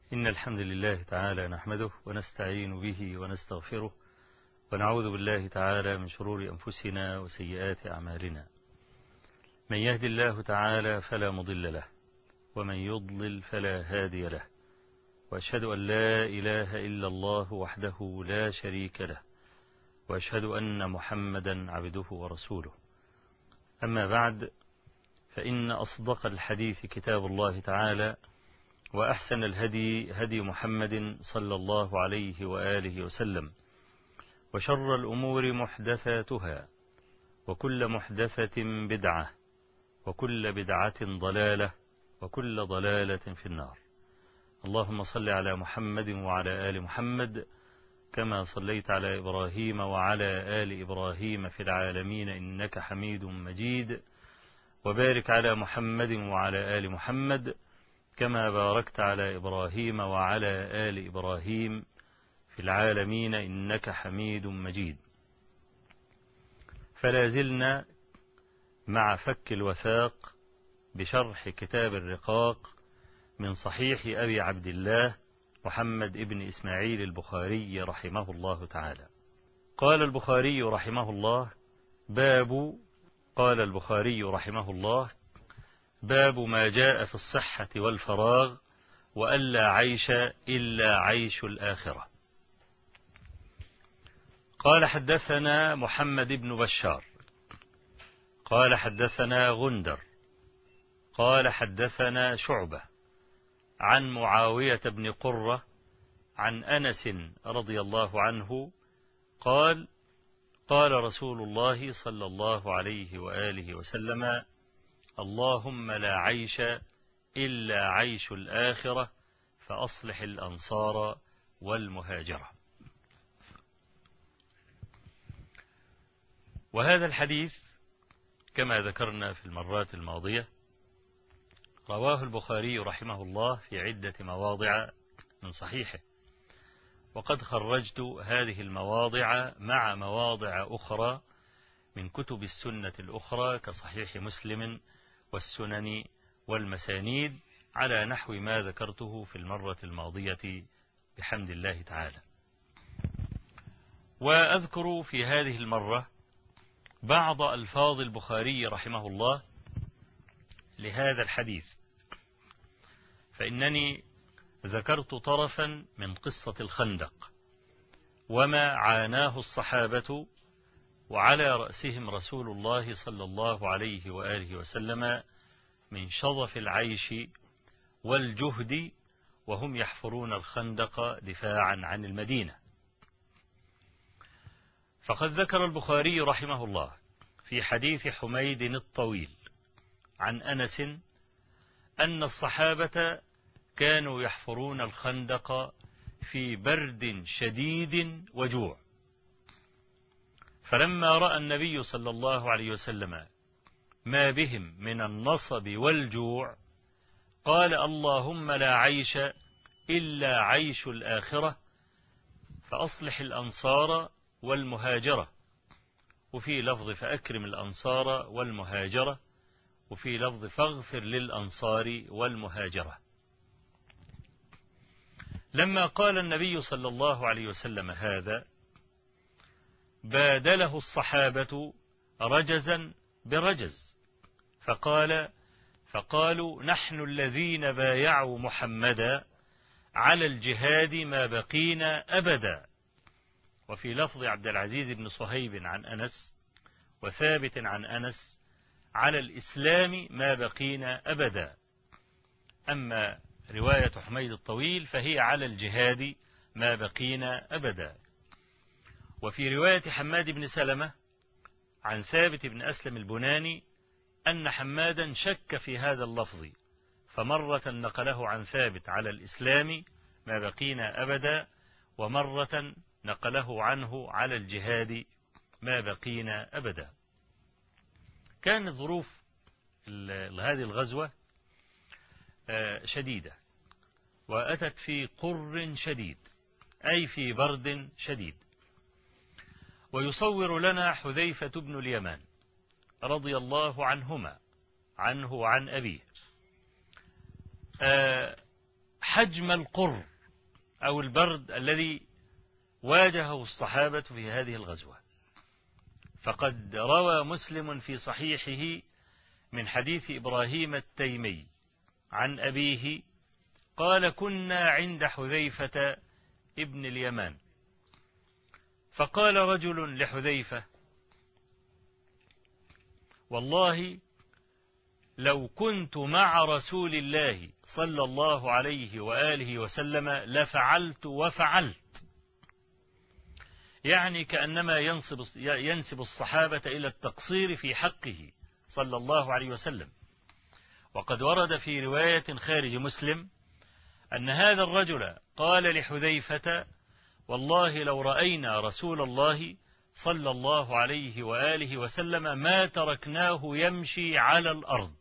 إن الحمد لله تعالى نحمده ونستعين به ونستغفره ونعوذ بالله تعالى من شرور أنفسنا وسيئات أعمالنا من يهد الله تعالى فلا مضل له ومن يضلل فلا هادي له وأشهد أن لا إله إلا الله وحده لا شريك له وأشهد أن محمدا عبده ورسوله أما بعد فإن أصدق الحديث كتاب الله تعالى وأحسن الهدي هدي محمد صلى الله عليه وآله وسلم وشر الأمور محدثاتها وكل محدثة بدعة وكل بدعة ضلالة وكل ضلالة في النار اللهم صل على محمد وعلى آل محمد كما صليت على إبراهيم وعلى آل إبراهيم في العالمين إنك حميد مجيد وبارك على محمد وعلى آل محمد كما باركت على إبراهيم وعلى آل إبراهيم في العالمين إنك حميد مجيد فلا زلنا مع فك الوثاق بشرح كتاب الرقاق من صحيح أبي عبد الله محمد ابن إسماعيل البخاري رحمه الله تعالى قال البخاري رحمه الله باب قال البخاري رحمه الله باب ما جاء في الصحة والفراغ وألا عيش إلا عيش الآخرة قال حدثنا محمد بن بشار قال حدثنا غندر قال حدثنا شعبة عن معاوية بن قرة عن أنس رضي الله عنه قال قال رسول الله صلى الله عليه وآله وسلم اللهم لا عيش إلا عيش الآخرة فأصلح الأنصار والمهاجرة وهذا الحديث كما ذكرنا في المرات الماضية رواه البخاري رحمه الله في عدة مواضع من صحيحه وقد خرجت هذه المواضع مع مواضع أخرى من كتب السنة الأخرى كصحيح مسلم والسنن والمسانيد على نحو ما ذكرته في المرة الماضية بحمد الله تعالى وأذكر في هذه المرة بعض ألفاظ البخاري رحمه الله لهذا الحديث فإنني ذكرت طرفا من قصة الخندق وما عاناه الصحابة وعلى رأسهم رسول الله صلى الله عليه وآله وسلم من شظف العيش والجهد وهم يحفرون الخندق دفاعا عن المدينة فقد ذكر البخاري رحمه الله في حديث حميد الطويل عن أنس أن الصحابة كانوا يحفرون الخندق في برد شديد وجوع فلما رأى النبي صلى الله عليه وسلم ما بهم من النصب والجوع قال اللهم لا عيش إلا عيش الآخرة فأصلح الأنصار والمهاجرة وفي لفظ فأكرم الأنصار والمهاجرة وفي لفظ فاغفر للأنصار والمهاجرة لما قال النبي صلى الله عليه وسلم هذا بادله الصحابة رجزا برجز فقال فقالوا نحن الذين بايعوا محمدا على الجهاد ما بقينا أبدا وفي لفظ عبد العزيز بن صهيب عن أنس وثابت عن أنس على الإسلام ما بقينا أبدا أما رواية حميد الطويل فهي على الجهاد ما بقينا أبدا وفي رواية حماد بن سلمة عن ثابت بن أسلم البناني أن حمادا شك في هذا اللفظ فمرة نقله عن ثابت على الإسلام ما بقينا أبدا ومرة نقله عنه على الجهاد ما بقينا أبدا كانت ظروف هذه الغزوة شديدة وأتت في قر شديد أي في برد شديد ويصور لنا حذيفة بن اليمان رضي الله عنهما عنه وعن أبيه حجم القر أو البرد الذي واجهه الصحابة في هذه الغزوة فقد روى مسلم في صحيحه من حديث إبراهيم التيمي عن أبيه قال كنا عند حذيفة ابن اليمان فقال رجل لحذيفة والله لو كنت مع رسول الله صلى الله عليه وآله وسلم لفعلت وفعلت يعني كأنما ينسب, ينسب الصحابة إلى التقصير في حقه صلى الله عليه وسلم وقد ورد في رواية خارج مسلم أن هذا الرجل قال لحذيفة والله لو رأينا رسول الله صلى الله عليه وآله وسلم ما تركناه يمشي على الأرض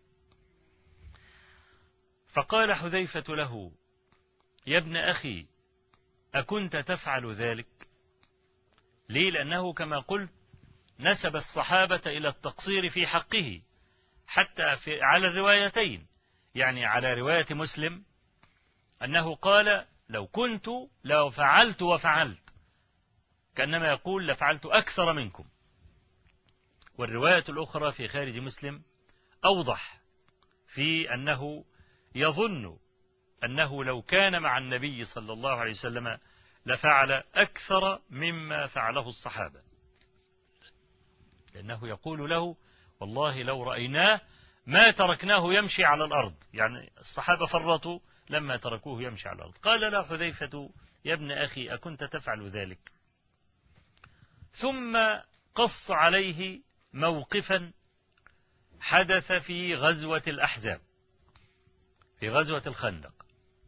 فقال حذيفة له يا ابن أخي أكنت تفعل ذلك ليه لأنه كما قلت نسب الصحابة إلى التقصير في حقه حتى في على الروايتين يعني على رواية مسلم أنه قال لو كنت لو فعلت وفعلت كأنما يقول لفعلت أكثر منكم والرواية الأخرى في خارج مسلم أوضح في أنه يظن أنه لو كان مع النبي صلى الله عليه وسلم لفعل أكثر مما فعله الصحابة لأنه يقول له والله لو رأيناه ما تركناه يمشي على الأرض يعني الصحابة فرطوا لما تركوه يمشي على الأرض قال له حذيفة يا ابن أخي أكنت تفعل ذلك ثم قص عليه موقفا حدث في غزوة الأحزاب في غزوة الخندق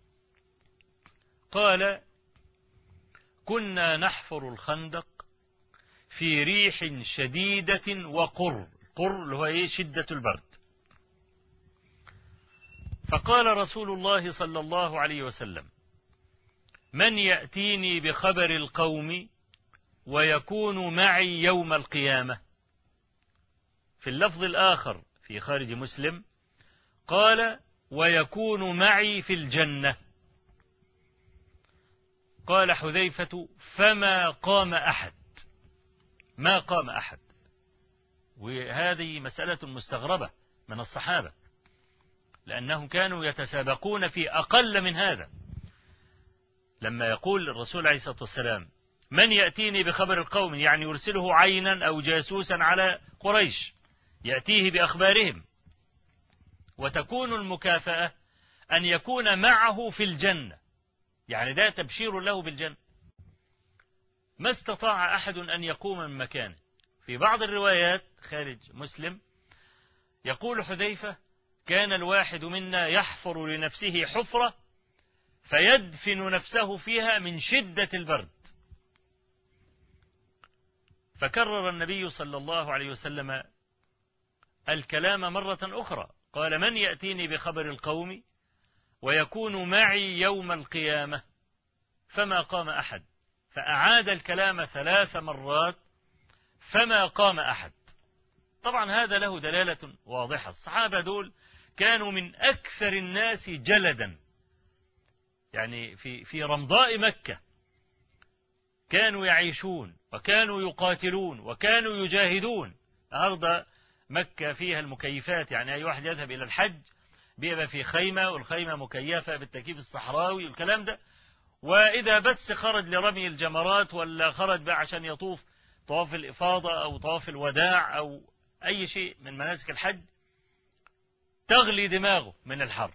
قال كنا نحفر الخندق في ريح شديدة وقر قر اللي هو ايه شدة البرد فقال رسول الله صلى الله عليه وسلم من يأتيني بخبر القوم ويكون معي يوم القيامة في اللفظ الآخر في خارج مسلم قال ويكون معي في الجنة قال حذيفة فما قام أحد ما قام أحد وهذه مسألة مستغربة من الصحابة لأنهم كانوا يتسابقون في أقل من هذا لما يقول الرسول عليه الصلاة والسلام من يأتيني بخبر القوم يعني يرسله عينا أو جاسوسا على قريش يأتيه بأخبارهم وتكون المكافأة أن يكون معه في الجنة يعني ده تبشير له بالجنة ما استطاع أحد أن يقوم من مكانه في بعض الروايات خارج مسلم يقول حذيفة كان الواحد منا يحفر لنفسه حفرة فيدفن نفسه فيها من شدة البرد فكرر النبي صلى الله عليه وسلم الكلام مرة أخرى قال من يأتيني بخبر القوم ويكون معي يوم القيامة فما قام أحد فأعاد الكلام ثلاث مرات فما قام أحد طبعا هذا له دلالة واضحة الصحابة دول كانوا من أكثر الناس جلدا يعني في في رمضاء مكة كانوا يعيشون وكانوا يقاتلون وكانوا يجاهدون النهارده مكة فيها المكيفات يعني أي واحد يذهب إلى الحج بيبقى في خيمة والخيمة مكيفة بالتكييف الصحراوي والكلام ده وإذا بس خرج لرمي الجمرات ولا خرج بقى عشان يطوف طواف الإفاضة أو طواف الوداع أو أي شيء من مناسك الحج تغلي دماغه من الحر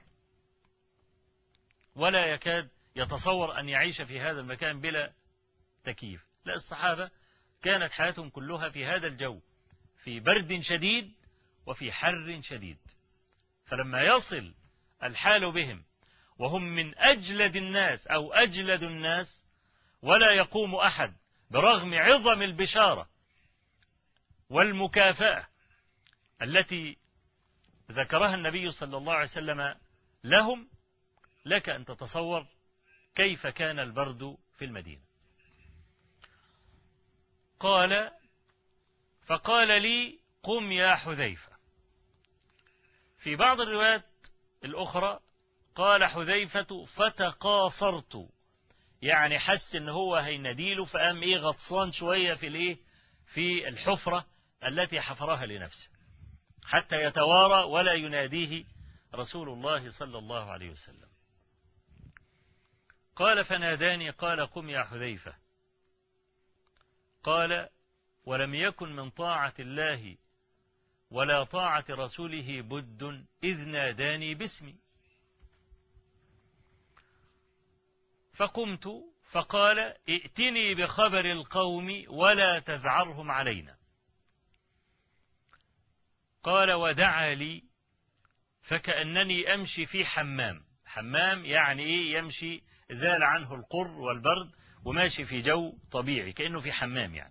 ولا يكاد يتصور أن يعيش في هذا المكان بلا تكييف لا الصحابة كانت حياتهم كلها في هذا الجو في برد شديد وفي حر شديد فلما يصل الحال بهم وهم من أجلد الناس أو أجلد الناس ولا يقوم أحد برغم عظم البشارة والمكافأة التي ذكرها النبي صلى الله عليه وسلم لهم لك أن تتصور كيف كان البرد في المدينة قال فقال لي قم يا حذيفة في بعض الروايات الأخرى قال حذيفة فتقاصرت يعني حس ان هو هيناديله فقام ايه غطسان شوية في الايه في الحفرة التي حفرها لنفسه حتى يتوارى ولا يناديه رسول الله صلى الله عليه وسلم قال فناداني قال قم يا حذيفة قال ولم يكن من طاعة الله ولا طاعة رسوله بد إذ ناداني باسمي فقمت فقال ائتني بخبر القوم ولا تذعرهم علينا قال ودعا لي فكأنني أمشي في حمام حمام يعني إيه يمشي زال عنه القر والبرد وماشي في جو طبيعي كأنه في حمام يعني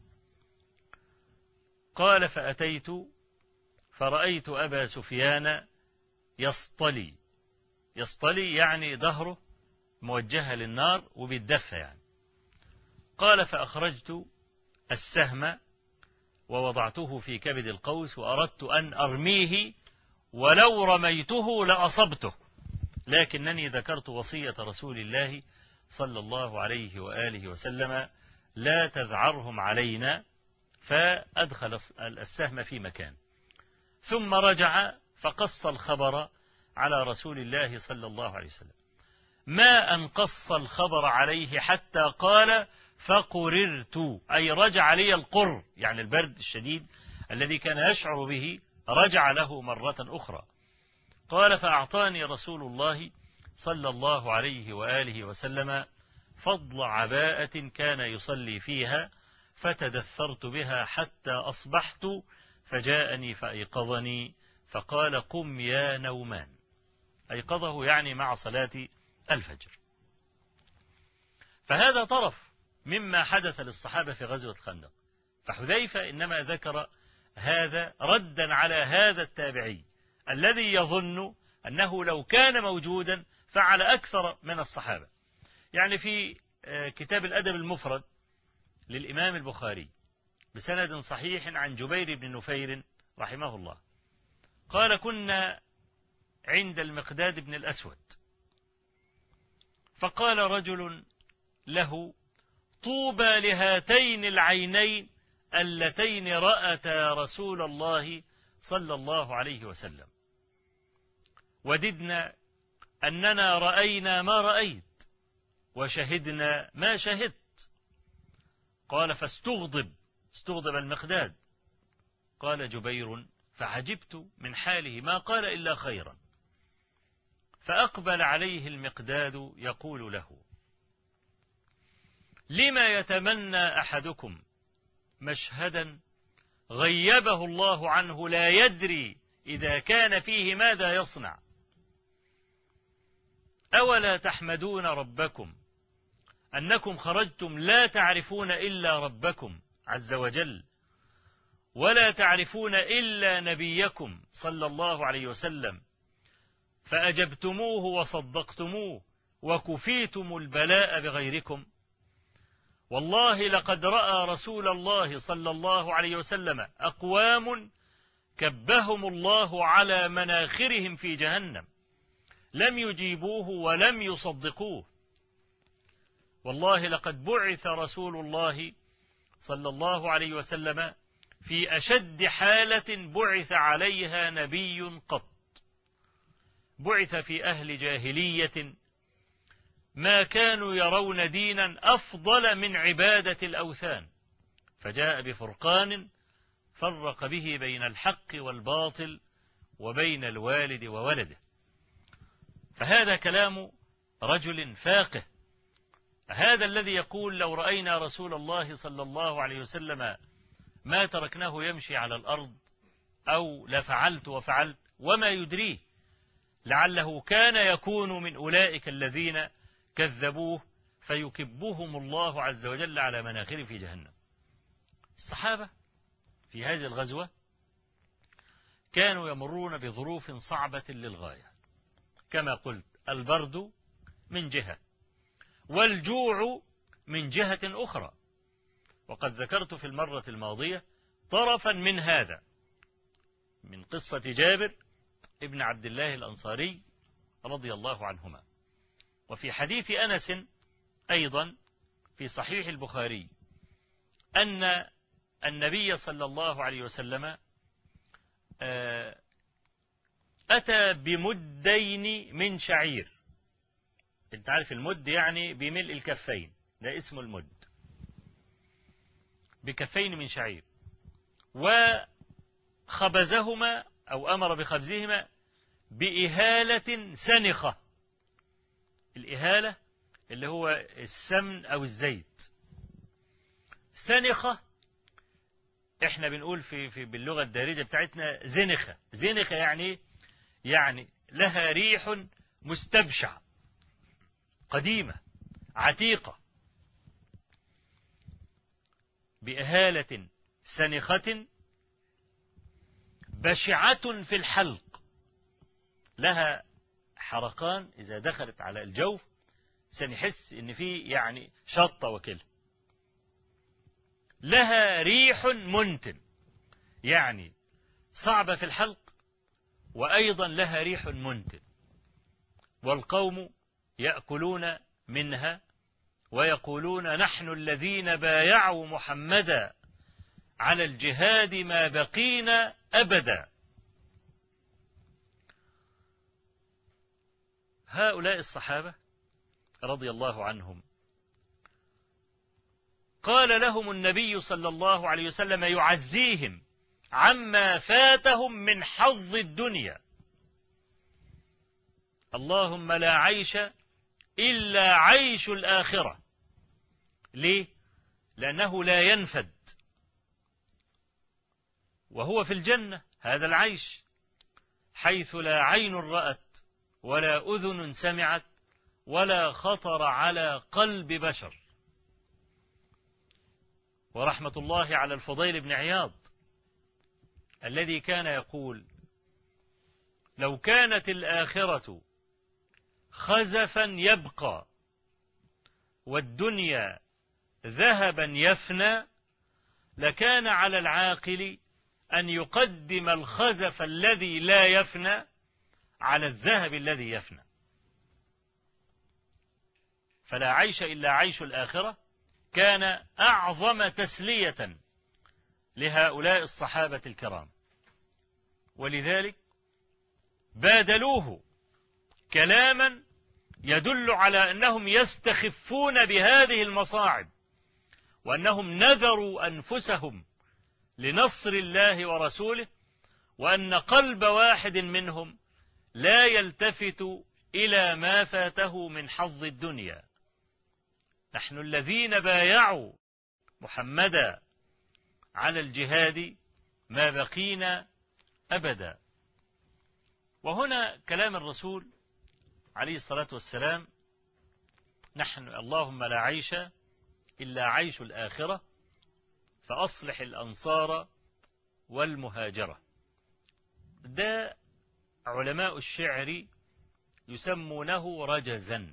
قال فأتيت فرأيت أبا سفيان يصطلي يصطلي يعني ظهره موجهة للنار وبيتدفى يعني قال فأخرجت السهم ووضعته في كبد القوس وأردت أن أرميه ولو رميته لأصبته لكنني ذكرت وصية رسول الله صلى الله عليه وآله وسلم لا تذعرهم علينا فأدخل السهم في مكان ثم رجع فقص الخبر على رسول الله صلى الله عليه وسلم ما أن قص الخبر عليه حتى قال فقررت أي رجع لي القر يعني البرد الشديد الذي كان يشعر به رجع له مرة أخرى قال فأعطاني رسول الله صلى الله عليه وآله وسلم فضل عباءة كان يصلي فيها فتدثرت بها حتى أصبحت فجاءني فأيقظني فقال قم يا نومان أيقظه يعني مع صلاة الفجر فهذا طرف مما حدث للصحابة في غزوة الخندق فحذيفة إنما ذكر هذا ردا على هذا التابعي الذي يظن أنه لو كان موجودا فعل أكثر من الصحابة يعني في آه، كتاب الأدب المفرد للإمام البخاري بسند صحيح عن جبير بن نفير رحمه الله قال كنا عند المقداد بن الأسود فقال رجل له طوبى لهاتين العينين اللتين رأتا رسول الله صلى الله عليه وسلم وددنا أننا رأينا ما رأيت وشهدنا ما شهدت قال فاستغضب استغضب المقداد قال جبير فعجبت من حاله ما قال إلا خيرا فأقبل عليه المقداد يقول له لما يتمنى أحدكم مشهدا غيبه الله عنه لا يدري إذا كان فيه ماذا يصنع أولا تحمدون ربكم أنكم خرجتم لا تعرفون إلا ربكم عز وجل ولا تعرفون إلا نبيكم صلى الله عليه وسلم فأجبتموه وصدقتموه وكفيتم البلاء بغيركم والله لقد رأى رسول الله صلى الله عليه وسلم أقوام كبهم الله على مناخرهم في جهنم لم يجيبوه ولم يصدقوه والله لقد بعث رسول الله صلى الله عليه وسلم في أشد حالة بعث عليها نبي قط بعث في أهل جاهلية ما كانوا يرون دينا أفضل من عبادة الأوثان فجاء بفرقان فرق به بين الحق والباطل وبين الوالد وولده فهذا كلام رجل فاقه هذا الذي يقول لو رأينا رسول الله صلى الله عليه وسلم ما تركناه يمشي على الأرض أو لفعلت وفعلت وما يدريه لعله كان يكون من أولئك الذين كذبوه فيكبهم الله عز وجل على مناخر في جهنم الصحابة في هذه الغزوة كانوا يمرون بظروف صعبة للغاية كما قلت البرد من جهة والجوع من جهة أخرى وقد ذكرت في المرة الماضية طرفا من هذا من قصة جابر ابن عبد الله الأنصاري رضي الله عنهما وفي حديث أنس أيضا في صحيح البخاري أن النبي صلى الله عليه وسلم آه، أتى بمدين من شعير انت عارف المد يعني بملء الكفين ده اسمه المد بكفين من شعير وخبزهما أو أمر بخبزهما بإهالة سنخة الإهالة اللي هو السمن أو الزيت سنخة احنا بنقول في, في باللغة الدارجة بتاعتنا زنخة زنخة يعني يعني لها ريح مستبشع قديمة عتيقة بإهالة سنخة بشعة في الحلق لها حرقان إذا دخلت على الجوف سنحس إن في يعني شطة وكله لها ريح منتن يعني صعبة في الحلق وأيضا لها ريح منتن والقوم يأكلون منها ويقولون نحن الذين بايعوا محمدا على الجهاد ما بقينا أبدا هؤلاء الصحابة رضي الله عنهم قال لهم النبي صلى الله عليه وسلم يعزيهم عما فاتهم من حظ الدنيا اللهم لا عيش إلا عيش الآخرة ليه؟ لأنه لا ينفد وهو في الجنة هذا العيش حيث لا عين رأت ولا أذن سمعت ولا خطر على قلب بشر ورحمة الله على الفضيل بن عياض الذي كان يقول لو كانت الآخرة خزفا يبقى والدنيا ذهبا يفنى لكان على العاقل أن يقدم الخزف الذي لا يفنى على الذهب الذي يفنى فلا عيش إلا عيش الآخرة كان أعظم تسلية لهؤلاء الصحابة الكرام ولذلك بادلوه كلاما يدل على أنهم يستخفون بهذه المصاعب وأنهم نذروا أنفسهم لنصر الله ورسوله وأن قلب واحد منهم لا يلتفت إلى ما فاته من حظ الدنيا نحن الذين بايعوا محمدا على الجهاد ما بقينا أبدا وهنا كلام الرسول عليه الصلاة والسلام نحن اللهم لا عيش إلا عيش الآخرة فأصلح الأنصار والمهاجرة ده علماء الشعر يسمونه رجزا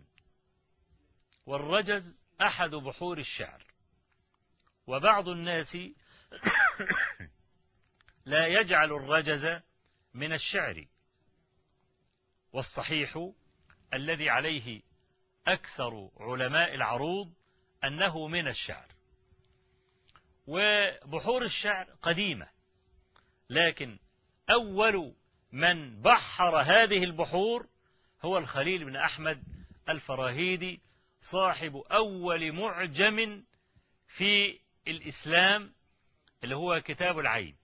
والرجز أحد بحور الشعر وبعض الناس لا يجعل الرجز من الشعر والصحيح الذي عليه أكثر علماء العروض أنه من الشعر وبحور الشعر قديمة لكن أول من بحر هذه البحور هو الخليل بن أحمد الفراهيدي صاحب أول معجم في الإسلام اللي هو كتاب العين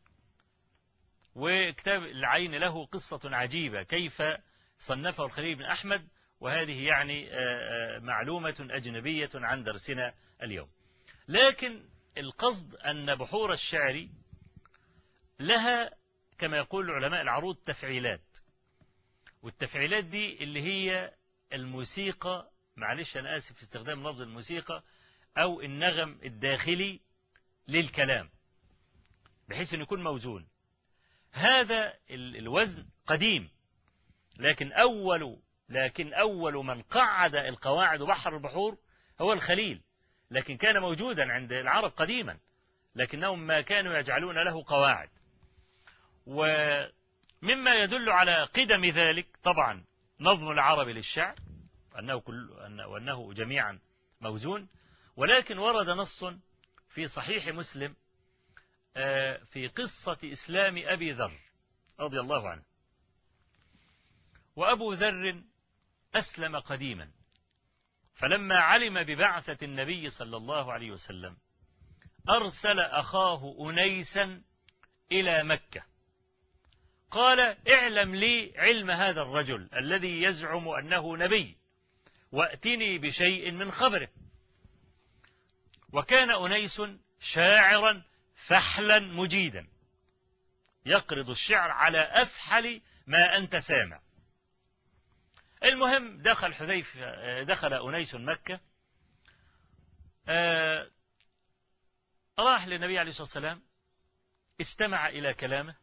وكتاب العين له قصة عجيبة كيف صنفه الخليل بن أحمد وهذه يعني معلومة أجنبية عن درسنا اليوم لكن القصد أن بحور الشعر لها كما يقول علماء العروض تفعيلات والتفعيلات دي اللي هي الموسيقى معلش أنا آسف في استخدام لفظ الموسيقى أو النغم الداخلي للكلام بحيث أن يكون موزون هذا الوزن قديم لكن أول لكن أول من قعد القواعد بحر البحور هو الخليل لكن كان موجودا عند العرب قديما لكنهم ما كانوا يجعلون له قواعد ومما يدل على قدم ذلك طبعا نظم العرب للشعر وأنه, كل وأنه جميعا موزون ولكن ورد نص في صحيح مسلم آه، في قصة إسلام أبي ذر رضي الله عنه وأبو ذر أسلم قديما فلما علم ببعثة النبي صلى الله عليه وسلم أرسل أخاه أنيسا إلى مكة قال اعلم لي علم هذا الرجل الذي يزعم أنه نبي وأتني بشيء من خبره وكان أنيس شاعرا فحلا مجيدا يقرض الشعر على أفحل ما أنت سامع المهم دخل حذيفة دخل أنيس مكة آه، راح للنبي عليه الصلاة والسلام استمع إلى كلامه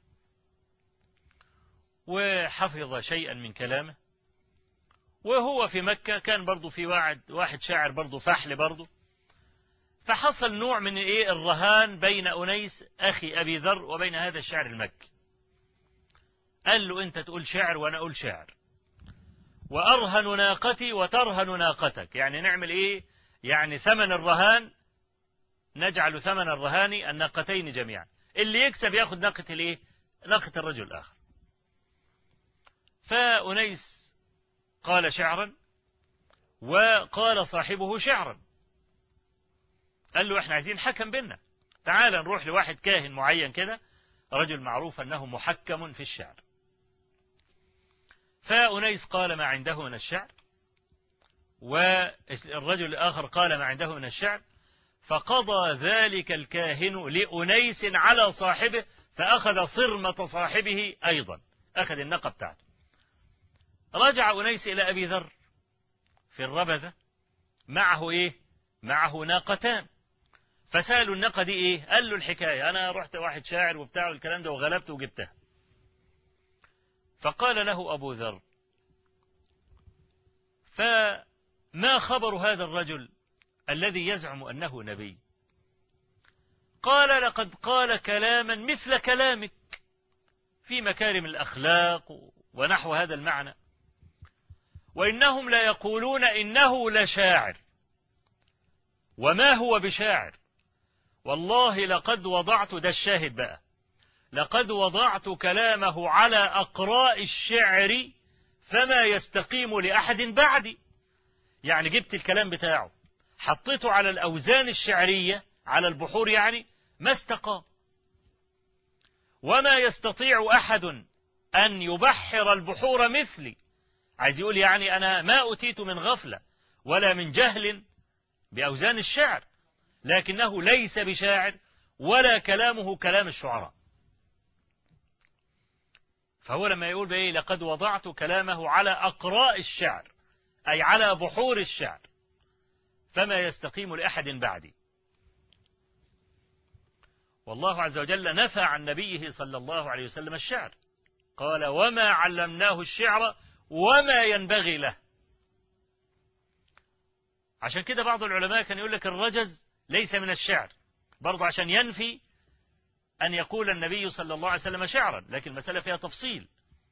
وحفظ شيئا من كلامه وهو في مكة كان برضه في واحد واحد شاعر برضه فحل برضه فحصل نوع من ايه الرهان بين أنيس أخي أبي ذر وبين هذا الشاعر المكي قال له أنت تقول شعر وأنا أقول شعر وأرهن ناقتي وترهن ناقتك يعني نعمل إيه يعني ثمن الرهان نجعل ثمن الرهان الناقتين جميعا اللي يكسب ياخذ ناقة الإيه ناقة الرجل الآخر فأنيس قال شعرا وقال صاحبه شعرا قال له احنا عايزين حكم بينا تعال نروح لواحد كاهن معين كده رجل معروف أنه محكم في الشعر فأنيس قال ما عنده من الشعر والرجل الآخر قال ما عنده من الشعر فقضى ذلك الكاهن لأنيس على صاحبه فأخذ صرمة صاحبه أيضا أخذ النقة بتاعته رجع أنيس إلى أبي ذر في الربذة معه إيه معه ناقتان فسألوا الناقة دي إيه قال له الحكاية أنا رحت واحد شاعر وبتاع الكلام ده وغلبت وجبتها فقال له أبو ذر فما خبر هذا الرجل الذي يزعم أنه نبي قال لقد قال كلاما مثل كلامك في مكارم الأخلاق ونحو هذا المعنى وإنهم لا يقولون إنه لشاعر وما هو بشاعر والله لقد وضعت ده الشاهد بقى لقد وضعت كلامه على أقراء الشعر فما يستقيم لأحد بعدي يعني جبت الكلام بتاعه حطيته على الأوزان الشعرية على البحور يعني ما استقام وما يستطيع أحد أن يبحر البحور مثلي عايز يقول يعني أنا ما أتيت من غفلة ولا من جهل بأوزان الشعر لكنه ليس بشاعر ولا كلامه كلام الشعراء فهو لما يقول بإيه لقد وضعت كلامه على أقراء الشعر أي على بحور الشعر فما يستقيم لأحد بعدي والله عز وجل نفى عن نبيه صلى الله عليه وسلم الشعر قال وما علمناه الشعر وما ينبغي له عشان كده بعض العلماء كان يقول لك الرجز ليس من الشعر برضه عشان ينفي أن يقول النبي صلى الله عليه وسلم شعرا لكن المسألة فيها تفصيل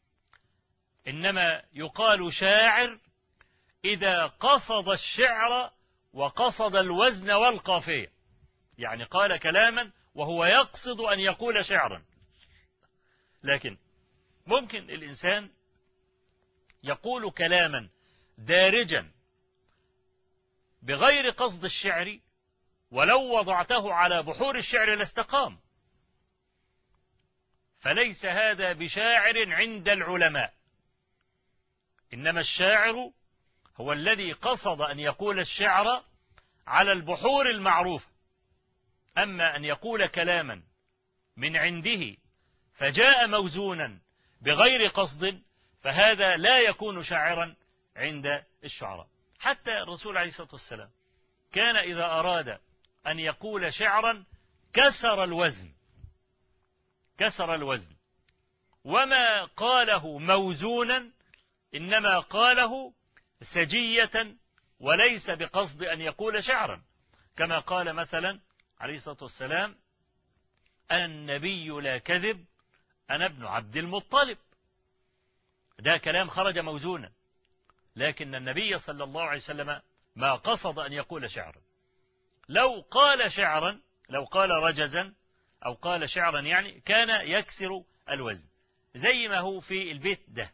إنما يقال شاعر إذا قصد الشعر وقصد الوزن والقافية يعني قال كلاما وهو يقصد أن يقول شعرا لكن ممكن الإنسان يقول كلاما دارجا بغير قصد الشعر ولو وضعته على بحور الشعر لاستقام فليس هذا بشاعر عند العلماء إنما الشاعر هو الذي قصد أن يقول الشعر على البحور المعروفة أما أن يقول كلاما من عنده فجاء موزونا بغير قصد فهذا لا يكون شاعرا عند الشعراء حتى الرسول عليه الصلاة والسلام كان إذا أراد أن يقول شعرا كسر الوزن كسر الوزن وما قاله موزونا إنما قاله سجية وليس بقصد أن يقول شعرا كما قال مثلا عليه الصلاة والسلام أنا النبي لا كذب أنا ابن عبد المطلب ده كلام خرج موزونا لكن النبي صلى الله عليه وسلم ما قصد أن يقول شعرا لو قال شعرا لو قال رجزا أو قال شعرا يعني كان يكسر الوزن زي ما هو في البيت ده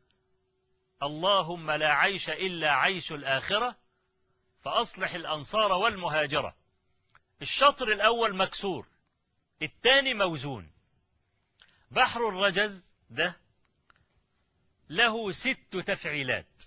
اللهم لا عيش إلا عيش الآخرة فأصلح الأنصار والمهاجرة الشطر الأول مكسور الثاني موزون بحر الرجز ده له ست تفعيلات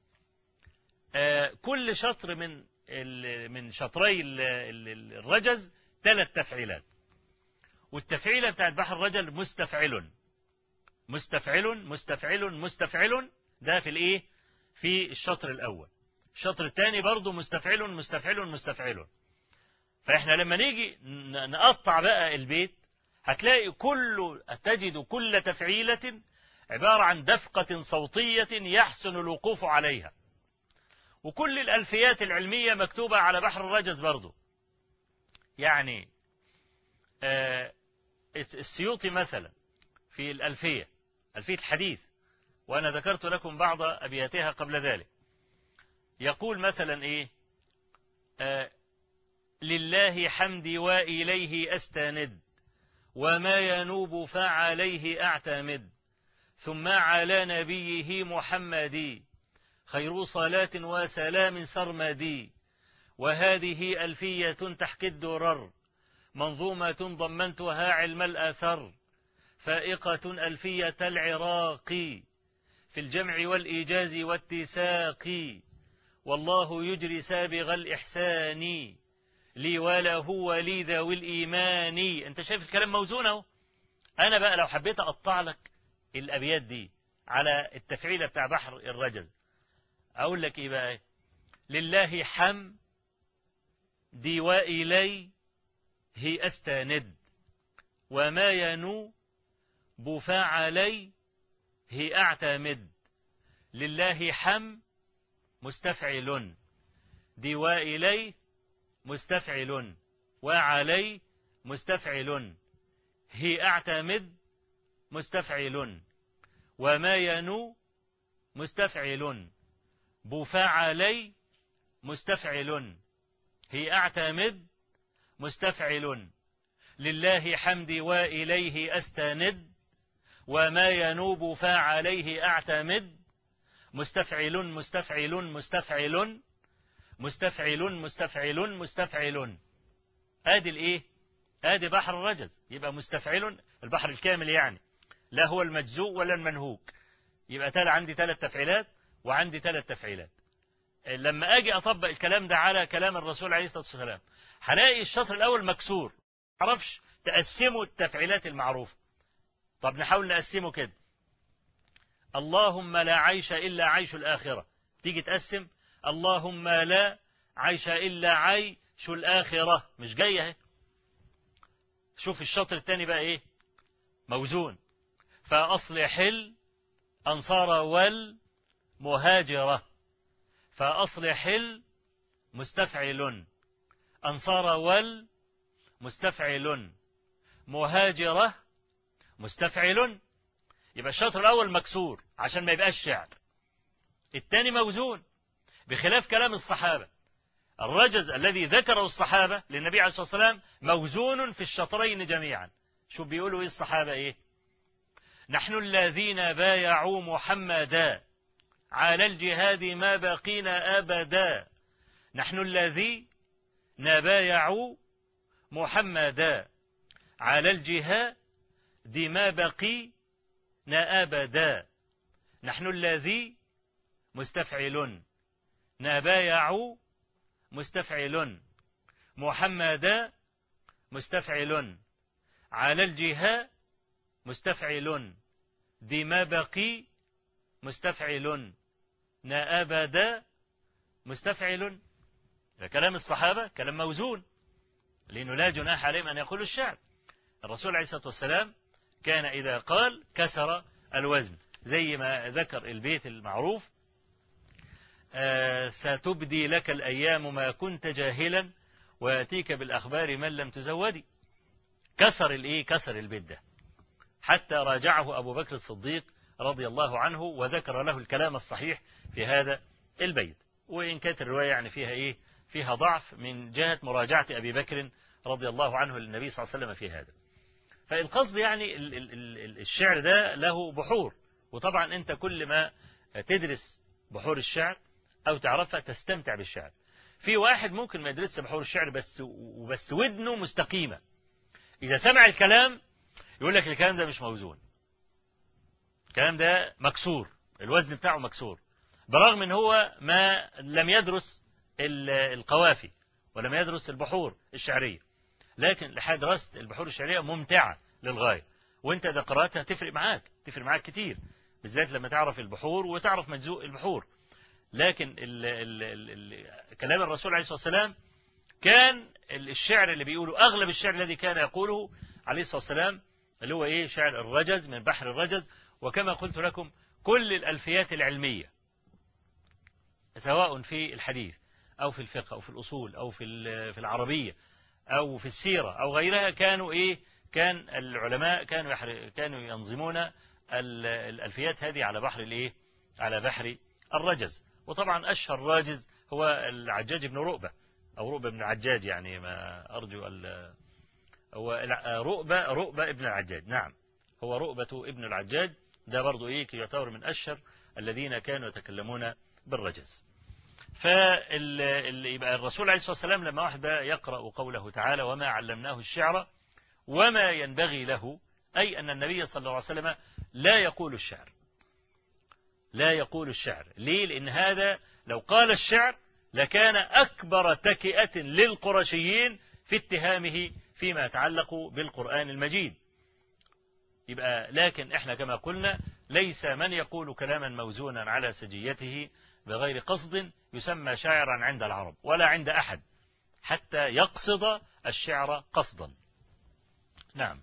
آه كل شطر من من شطري الرجز ثلاث تفعيلات والتفعيلة بتاعت بحر الرجل مستفعل مستفعل مستفعل مستفعل ده في الايه في الشطر الاول الشطر الثاني برضه مستفعل مستفعل مستفعل فاحنا لما نيجي نقطع بقى البيت هتلاقي كل تجد كل تفعيلة عبارة عن دفقة صوتية يحسن الوقوف عليها وكل الألفيات العلمية مكتوبة على بحر الرجز برضه يعني آه السيوطي مثلا في الألفية ألفية الحديث وأنا ذكرت لكم بعض أبياتها قبل ذلك يقول مثلا إيه آه لله حمدي وإليه أستند وما ينوب فعليه أعتمد ثم على نبيه محمد خير صلاة وسلام سرمدي وهذه ألفية تحكي الدرر منظومة ضمنتها علم الأثر فائقة ألفية العراق في الجمع والإيجاز والتساق والله يجري سابغ الإحسان لي وله ولي ذوي الإيمان أنت شايف الكلام موزون اهو أنا بقى لو حبيت أقطع لك الأبيات دي على التفعيلة بتاع بحر الرجل أقول لك إيه بقى لله حم دي وإلي هي أستند وما ينو بفاعلي هي أعتمد لله حم مستفعل دي وإلي مستفعل وعلي مستفعل هي أعتمد مستفعل وما ينو مستفعل بفعلي مستفعل هي أعتمد مستفعل لله حمدي وإليه أستند وما ينوب فعليه أعتمد مستفعل مستفعل مستفعل مستفعل مستفعل مستفعل ادي الايه ادي بحر الرجز يبقى مستفعل البحر الكامل يعني لا هو المجزوء ولا المنهوك يبقى تالي عندي ثلاث تفعيلات وعندي ثلاث تفعيلات لما اجي اطبق الكلام ده على كلام الرسول عليه الصلاه والسلام هلاقي الشطر الاول مكسور معرفش تقسموا التفعيلات المعروفه طب نحاول نقسمه كده اللهم لا عيش الا عيش الاخره تيجي تقسم اللهم لا عيش الا عيش الاخره مش جايه اهي شوف الشطر الثاني بقى ايه موزون فاصلح الانصار والمهاجره فأصلح المستفعل أنصار وال مستفعل مهاجرة مستفعل يبقى الشطر الأول مكسور عشان ما يبقاش شعر الثاني موزون بخلاف كلام الصحابة الرجز الذي ذكره الصحابة للنبي عليه الصلاة والسلام موزون في الشطرين جميعا شو بيقولوا إيه الصحابة إيه نحن الذين بايعوا محمدا على الجهاد ما بقينا أبدا نحن الذي نبايع محمدا على الجهاد ما بقينا أبدا نحن الذي مستفعل نبايع مستفعل محمدا مستفعل على الجهاد مستفعل ما بقي مستفعل أبدا مستفعل ده كلام الصحابة كلام موزون لأنه لا جناح عليهم أن يقولوا الشعر الرسول عليه الصلاة والسلام كان إذا قال كسر الوزن زي ما ذكر البيت المعروف آه ستبدي لك الأيام ما كنت جاهلا ويأتيك بالأخبار من لم تزودي كسر الإيه كسر البيت ده حتى راجعه أبو بكر الصديق رضي الله عنه وذكر له الكلام الصحيح في هذا البيت وإن كانت الرواية يعني فيها إيه فيها ضعف من جهة مراجعة أبي بكر رضي الله عنه للنبي صلى الله عليه وسلم في هذا فالقصد يعني الشعر ده له بحور وطبعا أنت كل ما تدرس بحور الشعر أو تعرفها تستمتع بالشعر في واحد ممكن ما يدرسش بحور الشعر بس وبس ودنه مستقيمة إذا سمع الكلام يقول لك الكلام ده مش موزون الكلام ده مكسور الوزن بتاعه مكسور برغم ان هو ما لم يدرس القوافي ولم يدرس البحور الشعرية لكن لحد دراسة البحور الشعرية ممتعة للغاية وانت اذا قرأتها تفرق معاك تفرق معاك كتير بالذات لما تعرف البحور وتعرف مجزوء البحور لكن ال ال ال كلام الرسول عليه الصلاة والسلام كان الشعر اللي بيقوله أغلب الشعر الذي كان يقوله عليه الصلاة والسلام اللي هو إيه شعر الرجز من بحر الرجز وكما قلت لكم كل الألفيات العلمية سواء في الحديث أو في الفقه أو في الأصول أو في في العربية أو في السيرة أو غيرها كانوا إيه كان العلماء كانوا كانوا ينظمون الألفيات هذه على بحر الإيه على بحر الرجز وطبعا أشهر راجز هو العجاج بن رؤبة أو رؤبة بن العجاج يعني ما أرجو هو رؤبة رؤبة ابن العجاج نعم هو رؤبة ابن العجاج ده برضو إيه يعتبر من أشهر الذين كانوا يتكلمون بالرجز فيبقى الرسول عليه الصلاة والسلام لما واحد يقرأ قوله تعالى وما علمناه الشعر وما ينبغي له أي أن النبي صلى الله عليه وسلم لا يقول الشعر لا يقول الشعر ليه لأن هذا لو قال الشعر لكان أكبر تكئة للقرشيين في اتهامه فيما يتعلق بالقرآن المجيد يبقى لكن احنا كما قلنا ليس من يقول كلاما موزونا على سجيته بغير قصد يسمى شاعرا عند العرب ولا عند أحد حتى يقصد الشعر قصدا نعم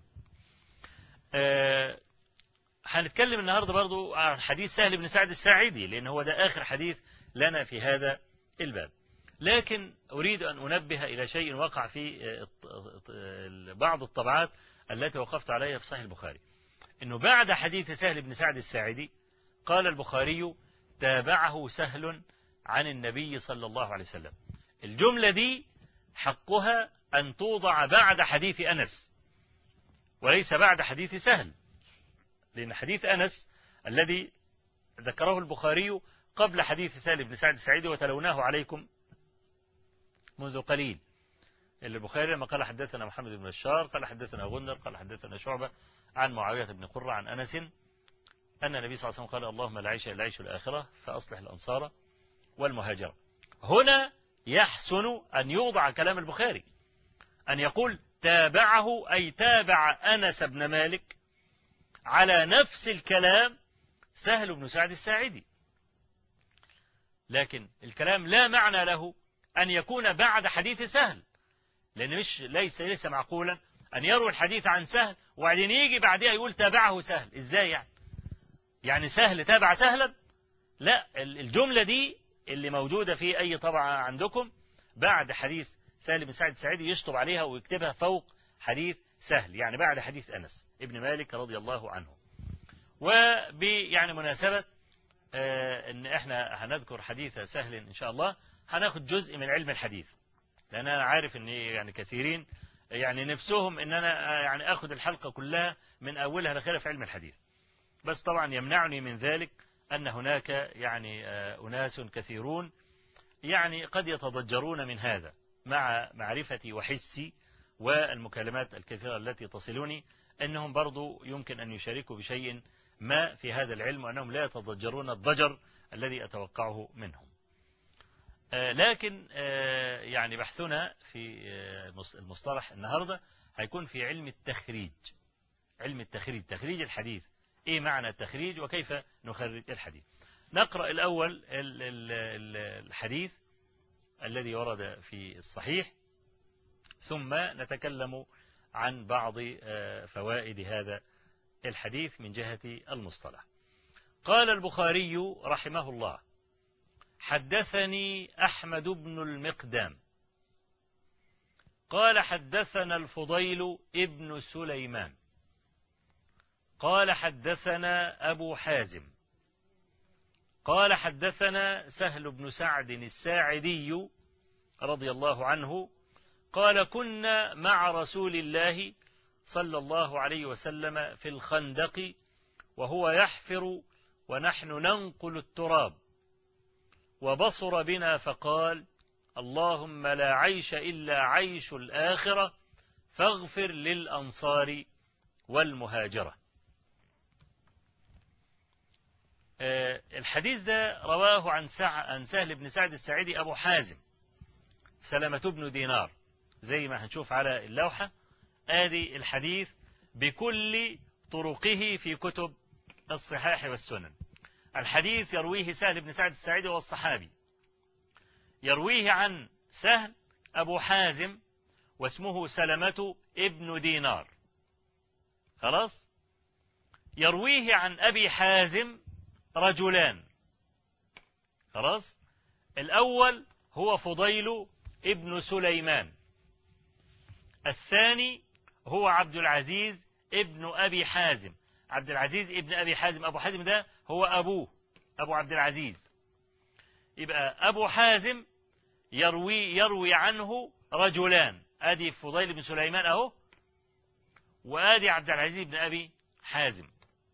أه هنتكلم النهاردة برضو عن حديث سهل بن سعد الساعدي لأن هو ده آخر حديث لنا في هذا الباب لكن أريد أن أنبه إلى شيء وقع في بعض الطبعات التي وقفت عليها في صحيح البخاري أنه بعد حديث سهل بن سعد الساعدي قال البخاري تابعه سهل عن النبي صلى الله عليه وسلم الجملة دي حقها أن توضع بعد حديث أنس وليس بعد حديث سهل لأن حديث أنس الذي ذكره البخاري قبل حديث سهل بن سعد السعيدي وتلوناه عليكم منذ قليل البخاري لما قال حدثنا محمد بن بشار قال حدثنا غندر قال حدثنا شعبة عن معاوية بن قرة عن أنس أن النبي صلى الله عليه وسلم قال اللهم لا عيش إلا عيش الآخرة فأصلح الأنصار والمهاجرة هنا يحسن أن يوضع كلام البخاري أن يقول تابعه أي تابع أنس بن مالك على نفس الكلام سهل بن سعد الساعدي لكن الكلام لا معنى له أن يكون بعد حديث سهل لأن مش ليس ليس معقولا أن يروي الحديث عن سهل وبعدين يجي بعدها يقول تابعه سهل إزاي يعني يعني سهل تابع سهلا لا الجملة دي اللي موجودة في أي طبعة عندكم بعد حديث سهل بن سعد السعيدي يشطب عليها ويكتبها فوق حديث سهل يعني بعد حديث أنس ابن مالك رضي الله عنه وب يعني مناسبة آه ان احنا هنذكر حديث سهل ان شاء الله هناخد جزء من علم الحديث لان انا عارف ان يعني كثيرين يعني نفسهم ان انا يعني اخذ الحلقة كلها من اولها لاخرها في علم الحديث بس طبعا يمنعني من ذلك ان هناك يعني آه اناس كثيرون يعني قد يتضجرون من هذا مع معرفتي وحسي والمكالمات الكثيرة التي تصلني أنهم برضو يمكن أن يشاركوا بشيء ما في هذا العلم وأنهم لا يتضجرون الضجر الذي أتوقعه منهم لكن يعني بحثنا في المصطلح النهاردة هيكون في علم التخريج علم التخريج تخريج الحديث إيه معنى التخريج وكيف نخرج الحديث نقرأ الأول الحديث الذي ورد في الصحيح ثم نتكلم عن بعض فوائد هذا الحديث من جهة المصطلح قال البخاري رحمه الله حدثني أحمد بن المقدام قال حدثنا الفضيل ابن سليمان قال حدثنا أبو حازم قال حدثنا سهل بن سعد الساعدي رضي الله عنه قال كنا مع رسول الله صلى الله عليه وسلم في الخندق وهو يحفر ونحن ننقل التراب وبصر بنا فقال اللهم لا عيش إلا عيش الآخرة فاغفر للأنصار والمهاجرة آه، الحديث ده رواه عن, عن سهل بن سعد السعيدي أبو حازم سلمة بن دينار زي ما هنشوف على اللوحة آدي الحديث بكل طرقه في كتب الصحاح والسنن الحديث يرويه سهل بن سعد السعيدي والصحابي يرويه عن سهل أبو حازم واسمه سلمة ابن دينار خلاص يرويه عن أبي حازم رجلان خلاص الأول هو فضيل ابن سليمان الثاني هو عبد العزيز ابن أبي حازم عبد العزيز ابن أبي حازم أبو حازم ده هو أبوه أبو عبد العزيز يبقى أبو حازم يروي يروي عنه رجلان أدي فضيل بن سليمان أهو وآدي عبد العزيز بن أبي حازم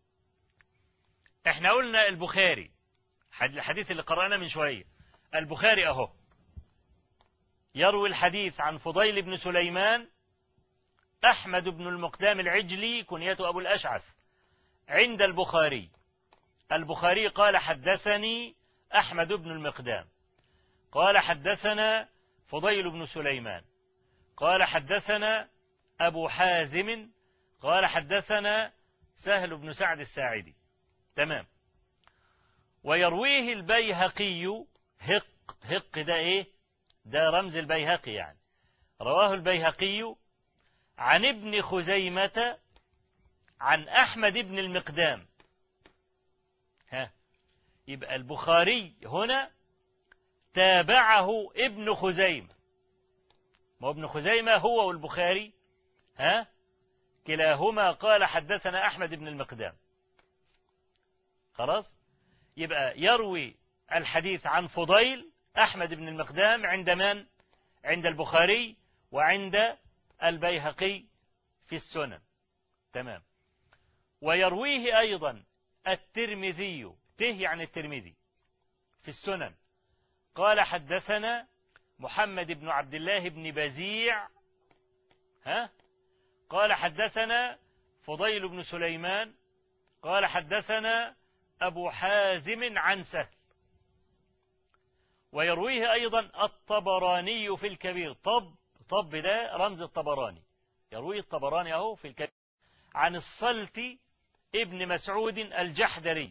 احنا قلنا البخاري الحديث اللي قرأنا من شوية البخاري أهو يروي الحديث عن فضيل بن سليمان أحمد بن المقدام العجلي كنيته أبو الأشعث عند البخاري البخاري قال حدثني أحمد بن المقدام قال حدثنا فضيل بن سليمان قال حدثنا أبو حازم قال حدثنا سهل بن سعد الساعدي تمام ويرويه البيهقي هق هق ده ايه ده رمز البيهقي يعني رواه البيهقي عن ابن خزيمة عن أحمد بن المقدام ها يبقى البخاري هنا تابعه ابن خزيمة ما ابن خزيمة هو والبخاري ها كلاهما قال حدثنا أحمد بن المقدام خلاص يبقى يروي الحديث عن فضيل أحمد بن المقدام عند من عند البخاري وعند البيهقي في السنن تمام ويرويه أيضا الترمذي ته يعني الترمذي في السنن قال حدثنا محمد بن عبد الله بن بزيع ها قال حدثنا فضيل بن سليمان قال حدثنا أبو حازم عن سهل ويرويه أيضا الطبراني في الكبير طب طب ده رمز الطبراني يرويه الطبراني أهو في الكبير عن الصلت ابن مسعود الجحدري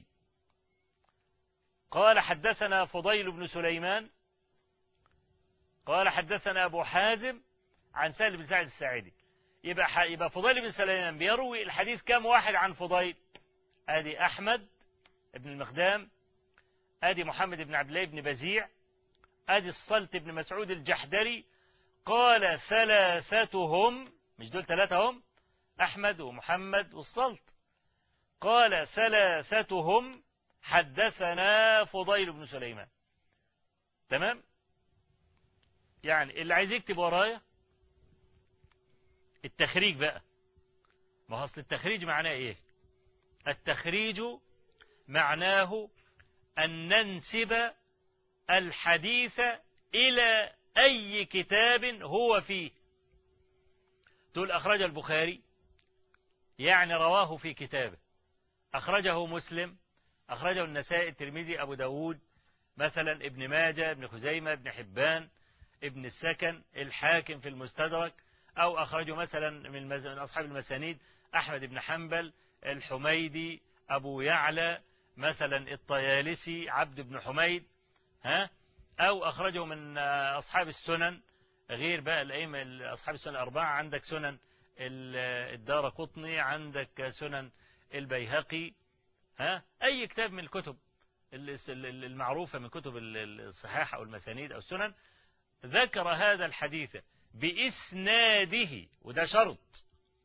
قال حدثنا فضيل بن سليمان قال حدثنا أبو حازم عن سهل بن سعد الساعدي يبقى يبقى فضيل بن سليمان بيروي الحديث كم واحد عن فضيل ادي احمد بن المقدام ادي محمد بن عبد الله بن بزيع ادي الصلت بن مسعود الجحدري قال ثلاثتهم مش دول ثلاثة هم أحمد ومحمد والصلت قال ثلاثتهم حدثنا فضيل بن سليمان تمام يعني اللي عايز يكتب ورايا التخريج بقى ما هو اصل التخريج معناه ايه التخريج معناه ان ننسب الحديث الى اي كتاب هو فيه تقول اخرج البخاري يعني رواه في كتابه اخرجه مسلم اخرجه النسائي الترمذي ابو داود مثلا ابن ماجه ابن خزيمه ابن حبان ابن السكن الحاكم في المستدرك أو أخرجه مثلا من, من أصحاب المسانيد أحمد بن حنبل الحميدي أبو يعلى مثلا الطيالسي عبد بن حميد ها أو أخرجه من أصحاب السنن غير بقى الأئمة أصحاب السنن الأربعة عندك سنن الدار قطني عندك سنن البيهقي ها أي كتاب من الكتب المعروفة من كتب الصحاح أو المسانيد أو السنن ذكر هذا الحديث بإسناده وده شرط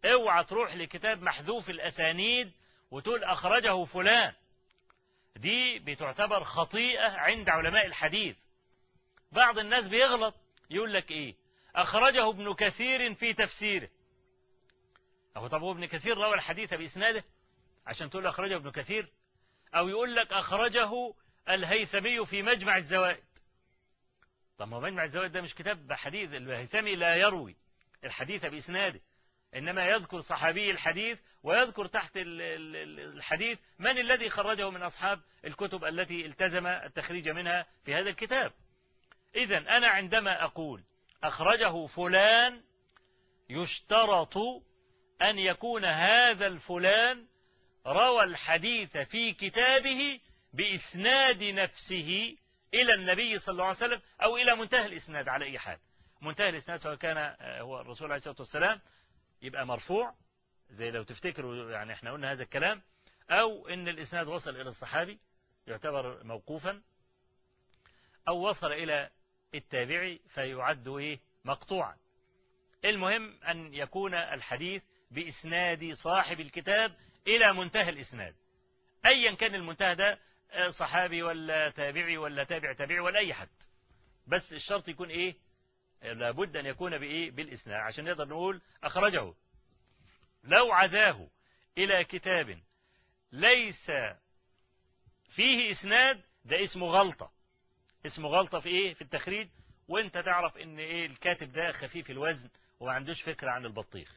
اوعى تروح لكتاب محذوف الأسانيد وتقول أخرجه فلان دي بتعتبر خطيئة عند علماء الحديث بعض الناس بيغلط يقول لك إيه أخرجه ابن كثير في تفسيره أهو طب هو ابن كثير روى الحديث بإسناده عشان تقول أخرجه ابن كثير أو يقول لك أخرجه الهيثمي في مجمع الزوائد طب ما مجمع الزوائد ده مش كتاب حديث الهيثمي لا يروي الحديث بإسناده إنما يذكر صحابي الحديث ويذكر تحت الحديث من الذي خرجه من أصحاب الكتب التي التزم التخريج منها في هذا الكتاب إذا أنا عندما أقول أخرجه فلان يشترط أن يكون هذا الفلان روى الحديث في كتابه بإسناد نفسه إلى النبي صلى الله عليه وسلم أو إلى منتهى الإسناد على أي حال منتهى الإسناد سواء كان آه، هو الرسول عليه الصلاة والسلام يبقى مرفوع زي لو تفتكروا يعني احنا قلنا هذا الكلام أو إن الإسناد وصل إلى الصحابي يعتبر موقوفا أو وصل إلى التابعي فيعد إيه مقطوعا المهم أن يكون الحديث بإسناد صاحب الكتاب إلى منتهى الإسناد أيا كان المنتهى ده آه، صحابي ولا تابعي ولا تابع تابعي ولا أي حد بس الشرط يكون إيه لابد أن يكون بإيه بالإسناد عشان نقدر نقول أخرجه لو عزاه إلى كتاب ليس فيه إسناد ده اسمه غلطة اسمه غلطة في إيه في التخريج وانت تعرف ان ايه الكاتب ده خفيف الوزن وما عندوش فكرة عن البطيخ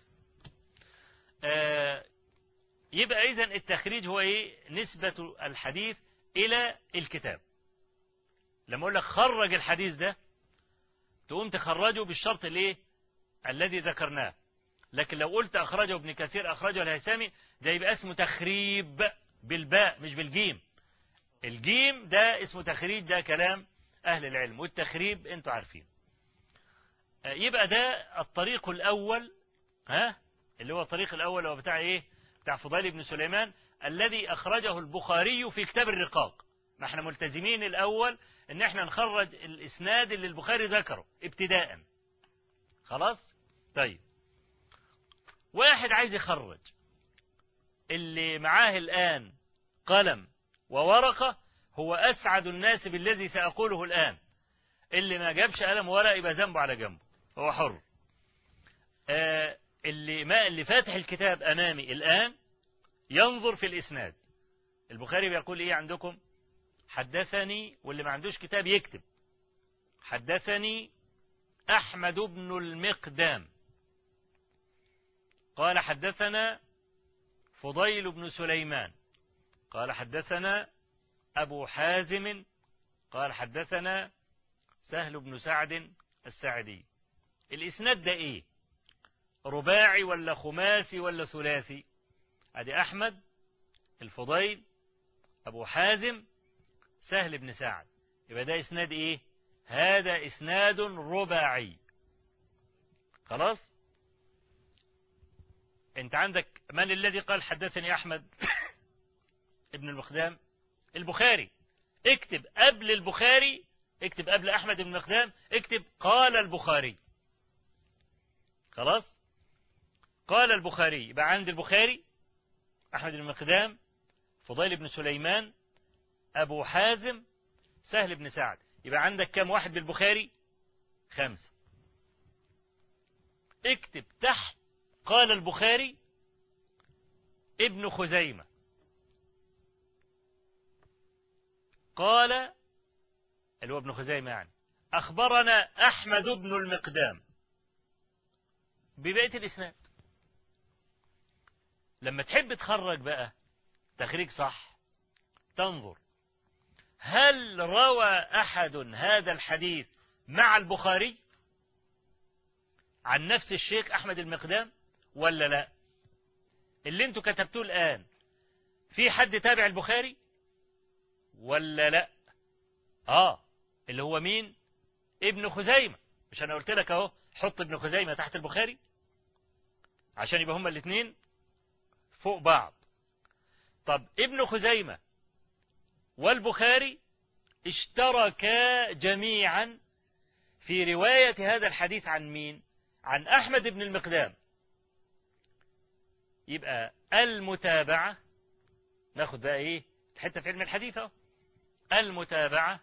آه يبقى إذا التخريج هو إيه نسبة الحديث إلى الكتاب لما أقول لك خرج الحديث ده تقوم تخرجه بالشرط الايه الذي ذكرناه لكن لو قلت أخرجه ابن كثير أخرجه الهيثمي ده يبقى اسمه تخريب بالباء مش بالجيم الجيم ده اسمه تخريج ده كلام أهل العلم والتخريب أنتوا عارفين يبقى ده الطريق الأول ها اللي هو الطريق الأول هو بتاع إيه بتاع فضيل بن سليمان الذي أخرجه البخاري في كتاب الرقاق ما احنا ملتزمين الأول ان احنا نخرج الإسناد اللي البخاري ذكره ابتداء خلاص طيب واحد عايز يخرج اللي معاه الآن قلم وورقة هو أسعد الناس بالذي سأقوله الآن اللي ما جابش قلم ورقة يبقى ذنبه على جنبه هو حر آه اللي ما اللي فاتح الكتاب أمامي الآن ينظر في الإسناد البخاري بيقول إيه عندكم حدثني واللي ما عندوش كتاب يكتب حدثني أحمد بن المقدام قال حدثنا فضيل بن سليمان قال حدثنا أبو حازم قال حدثنا سهل بن سعد السعدي الإسناد ده إيه رباعي ولا خماسي ولا ثلاثي أدي أحمد الفضيل أبو حازم سهل بن سعد يبقى ده إسناد إيه هذا إسناد رباعي خلاص أنت عندك من الذي قال حدثني أحمد ابن المقدام البخاري اكتب قبل البخاري اكتب قبل أحمد بن المقدام اكتب قال البخاري خلاص قال البخاري يبقى عند البخاري أحمد بن المقدام فضيل بن سليمان أبو حازم سهل بن سعد يبقى عندك كم واحد بالبخاري خمسة اكتب تحت قال البخاري ابن خزيمة قال اللي هو ابن خزيمة يعني أخبرنا أحمد بن المقدام ببقية الإسناد لما تحب تخرج بقى تخريج صح تنظر هل روى أحد هذا الحديث مع البخاري عن نفس الشيخ أحمد المقدام ولا لا اللي انتوا كتبتوه الآن في حد تابع البخاري ولا لا آه اللي هو مين ابن خزيمة مش أنا قلت لك أهو حط ابن خزيمة تحت البخاري عشان يبقى هما الاثنين فوق بعض طب ابن خزيمة والبخاري اشتركا جميعا في رواية هذا الحديث عن مين عن أحمد بن المقدام يبقى المتابعة ناخد بقى ايه الحتة في علم الحديث اهو المتابعة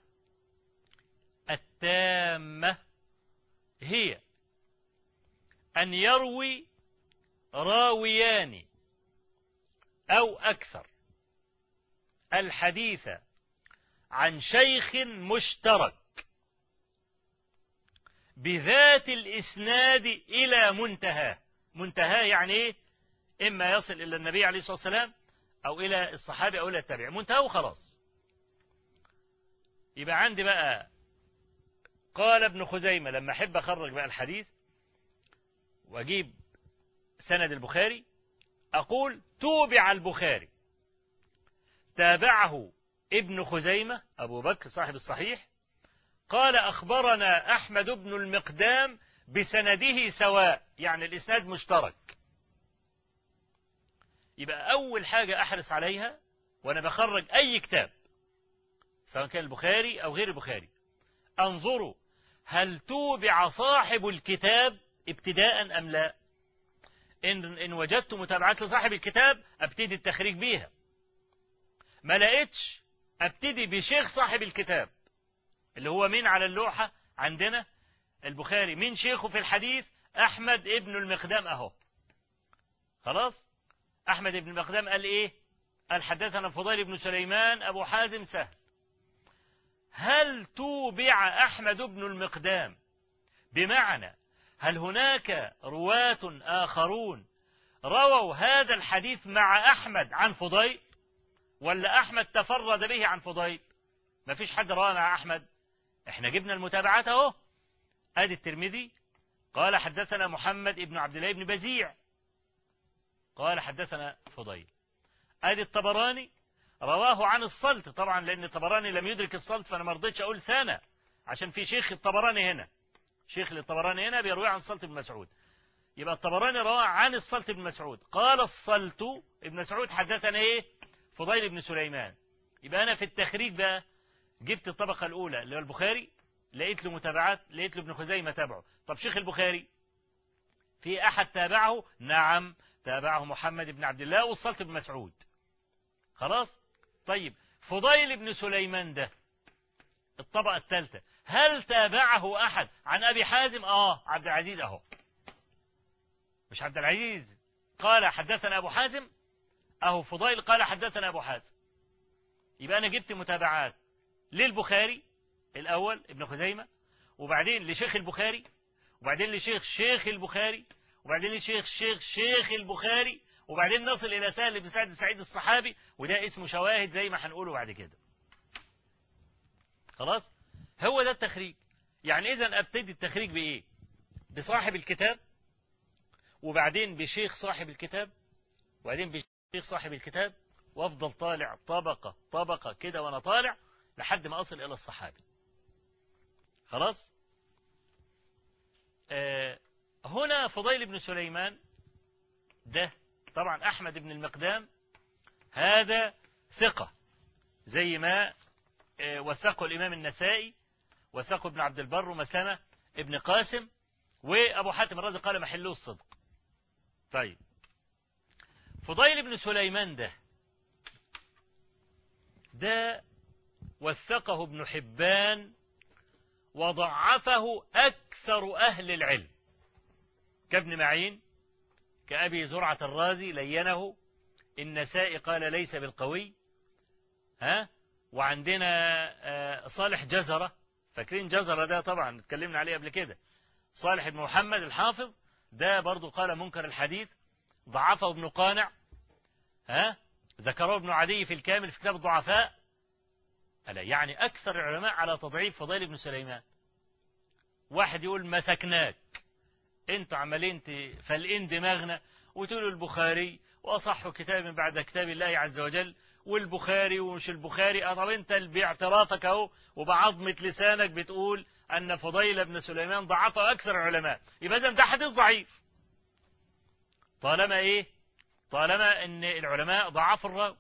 التامة هي أن يروي راويان أو أكثر الحديث عن شيخ مشترك بذات الإسناد إلى منتهى منتهى يعني إيه إما يصل إلى النبي عليه الصلاة والسلام أو إلى الصحابي أو إلى التابع منتهى وخلاص يبقى عندي بقى قال ابن خزيمة لما أحب أخرج بقى الحديث وأجيب سند البخاري أقول توبع البخاري تابعه ابن خزيمة أبو بكر صاحب الصحيح قال أخبرنا أحمد بن المقدام بسنده سواء يعني الإسناد مشترك يبقى أول حاجة أحرص عليها وأنا بخرج أي كتاب سواء كان البخاري أو غير البخاري انظروا هل توبع صاحب الكتاب ابتداء أم لا إن, إن وجدت متابعات لصاحب الكتاب أبتدي التخريج بيها ما لقيتش أبتدي بشيخ صاحب الكتاب اللي هو مين على اللوحة عندنا البخاري مين شيخه في الحديث أحمد ابن المقدام أهو خلاص أحمد ابن المقدام قال إيه قال حدثنا فضيل بن سليمان أبو حازم سهل هل توبع أحمد بن المقدام بمعنى هل هناك رواة آخرون رووا هذا الحديث مع أحمد عن فضيل ولا أحمد تفرد به عن فضيل ما فيش حد رواه مع أحمد احنا جبنا المتابعات اهو ادي الترمذي قال حدثنا محمد ابن عبد الله بن بزيع قال حدثنا فضيل ادي الطبراني رواه عن الصلت طبعا لان الطبراني لم يدرك الصلت فانا ما رضيتش اقول ثنا عشان في شيخ الطبراني هنا شيخ الطبراني هنا بيروي عن الصلت بن مسعود يبقى الطبراني روى عن الصلت بن مسعود قال الصلت ابن مسعود حدثنا ايه فضيل بن سليمان يبقى انا في التخريج بقى جبت الطبقة الأولى اللي هو البخاري لقيت له متابعات لقيت له ابن خزيمة تابعه طب شيخ البخاري في أحد تابعه نعم تابعه محمد بن عبد الله والصلت بن مسعود خلاص طيب فضيل بن سليمان ده الطبقة الثالثة هل تابعه أحد عن أبي حازم آه عبد العزيز أهو مش عبد العزيز قال حدثنا أبو حازم أهو فضيل قال حدثنا أبو حازم يبقى أنا جبت متابعات للبخاري الأول ابن خزيمة وبعدين لشيخ البخاري وبعدين لشيخ شيخ البخاري وبعدين لشيخ شيخ شيخ البخاري وبعدين نصل إلى سهل بن سعد سعيد الصحابي وده اسمه شواهد زي ما هنقوله بعد كده خلاص هو ده التخريج يعني إذا أبتدي التخريج بإيه بصاحب الكتاب وبعدين بشيخ صاحب الكتاب وبعدين بشيخ صاحب الكتاب وافضل طالع طبقة طبقة كده وانا طالع لحد ما أصل إلى الصحابي خلاص آه هنا فضيل بن سليمان ده طبعا أحمد بن المقدام هذا ثقة زي ما آه وثقه الإمام النسائي وثقه ابن عبد البر ومسلمة ابن قاسم وأبو حاتم الرازي قال محله الصدق طيب فضيل بن سليمان ده ده وثقه ابن حبان وضعفه أكثر أهل العلم كابن معين كأبي زرعة الرازي لينه النسائي قال ليس بالقوي ها وعندنا صالح جزرة فاكرين جزرة ده طبعا اتكلمنا عليه قبل كده صالح بن محمد الحافظ ده برضو قال منكر الحديث ضعفه ابن قانع ها ذكره ابن عدي في الكامل في كتاب الضعفاء ألا يعني أكثر العلماء على تضعيف فضيل بن سليمان واحد يقول مسكناك انتوا عمالين فالإن دماغنا وتقولوا البخاري وأصح كتاب من بعد كتاب الله عز وجل والبخاري ومش البخاري طب انت باعترافك اهو وبعظمة لسانك بتقول أن فضيل بن سليمان ضعفه أكثر العلماء يبقى إذا ده حديث ضعيف طالما إيه طالما أن العلماء ضعفوا الراوي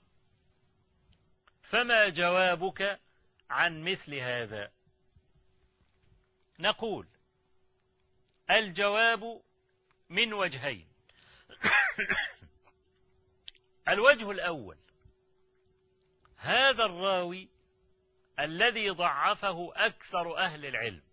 فما جوابك عن مثل هذا نقول الجواب من وجهين الوجه الأول هذا الراوي الذي ضعفه أكثر أهل العلم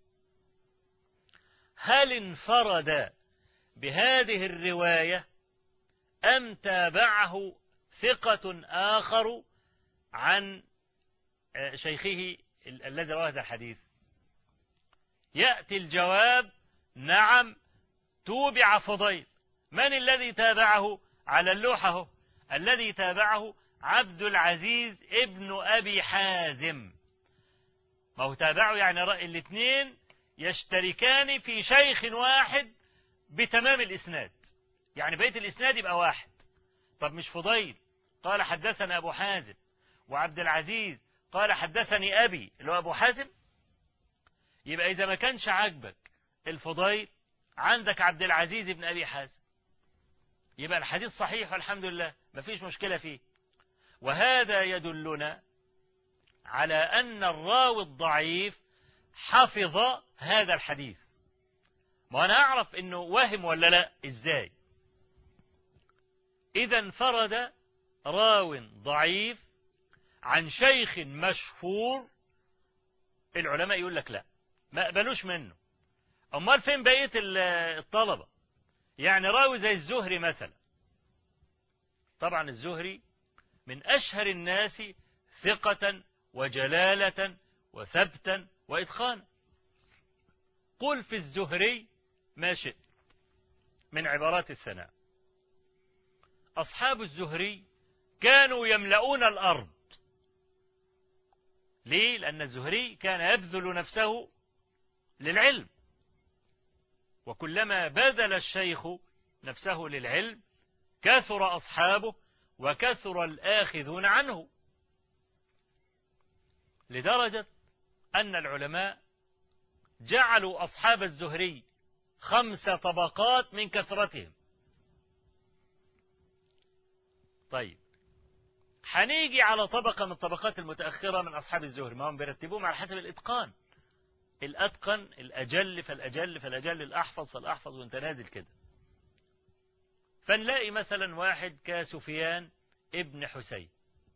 هل انفرد بهذه الرواية أم تابعه ثقة آخر عن آه، شيخه الذي رواه هذا الحديث يأتي الجواب نعم توبع فضيل من الذي تابعه على اللوحة الذي تابعه عبد العزيز ابن أبي حازم ما هو تابعه يعني رأي الاثنين يشتركان في شيخ واحد بتمام الإسناد يعني بيت الإسناد يبقى واحد طب مش فضيل قال حدثنا أبو حازم وعبد العزيز قال حدثني أبي اللي هو أبو حازم يبقى إذا ما كانش عاجبك الفضيل عندك عبد العزيز بن أبي حازم يبقى الحديث صحيح والحمد لله ما فيش مشكلة فيه وهذا يدلنا على أن الراوي الضعيف حفظ هذا الحديث ما أنا أعرف أنه وهم ولا لا إزاي إذا انفرد راو ضعيف عن شيخ مشهور العلماء يقول لك لا ما قبلوش منه أمال فين بقية الطلبة يعني راوي زي الزهري مثلا طبعا الزهري من أشهر الناس ثقة وجلالة وثبتا وإتقانا قل في الزهري ما شئت من عبارات الثناء أصحاب الزهري كانوا يملؤون الأرض ليه؟ لأن الزهري كان يبذل نفسه للعلم وكلما بذل الشيخ نفسه للعلم كثر أصحابه وكثر الآخذون عنه لدرجة أن العلماء جعلوا أصحاب الزهري خمس طبقات من كثرتهم طيب هنيجي على طبقة من الطبقات المتأخرة من أصحاب الزهري ما هم بيرتبوهم على حسب الإتقان الأتقن الأجل فالأجل فالأجل الأحفظ فالأحفظ وانت نازل كده فنلاقي مثلا واحد كسفيان ابن حسين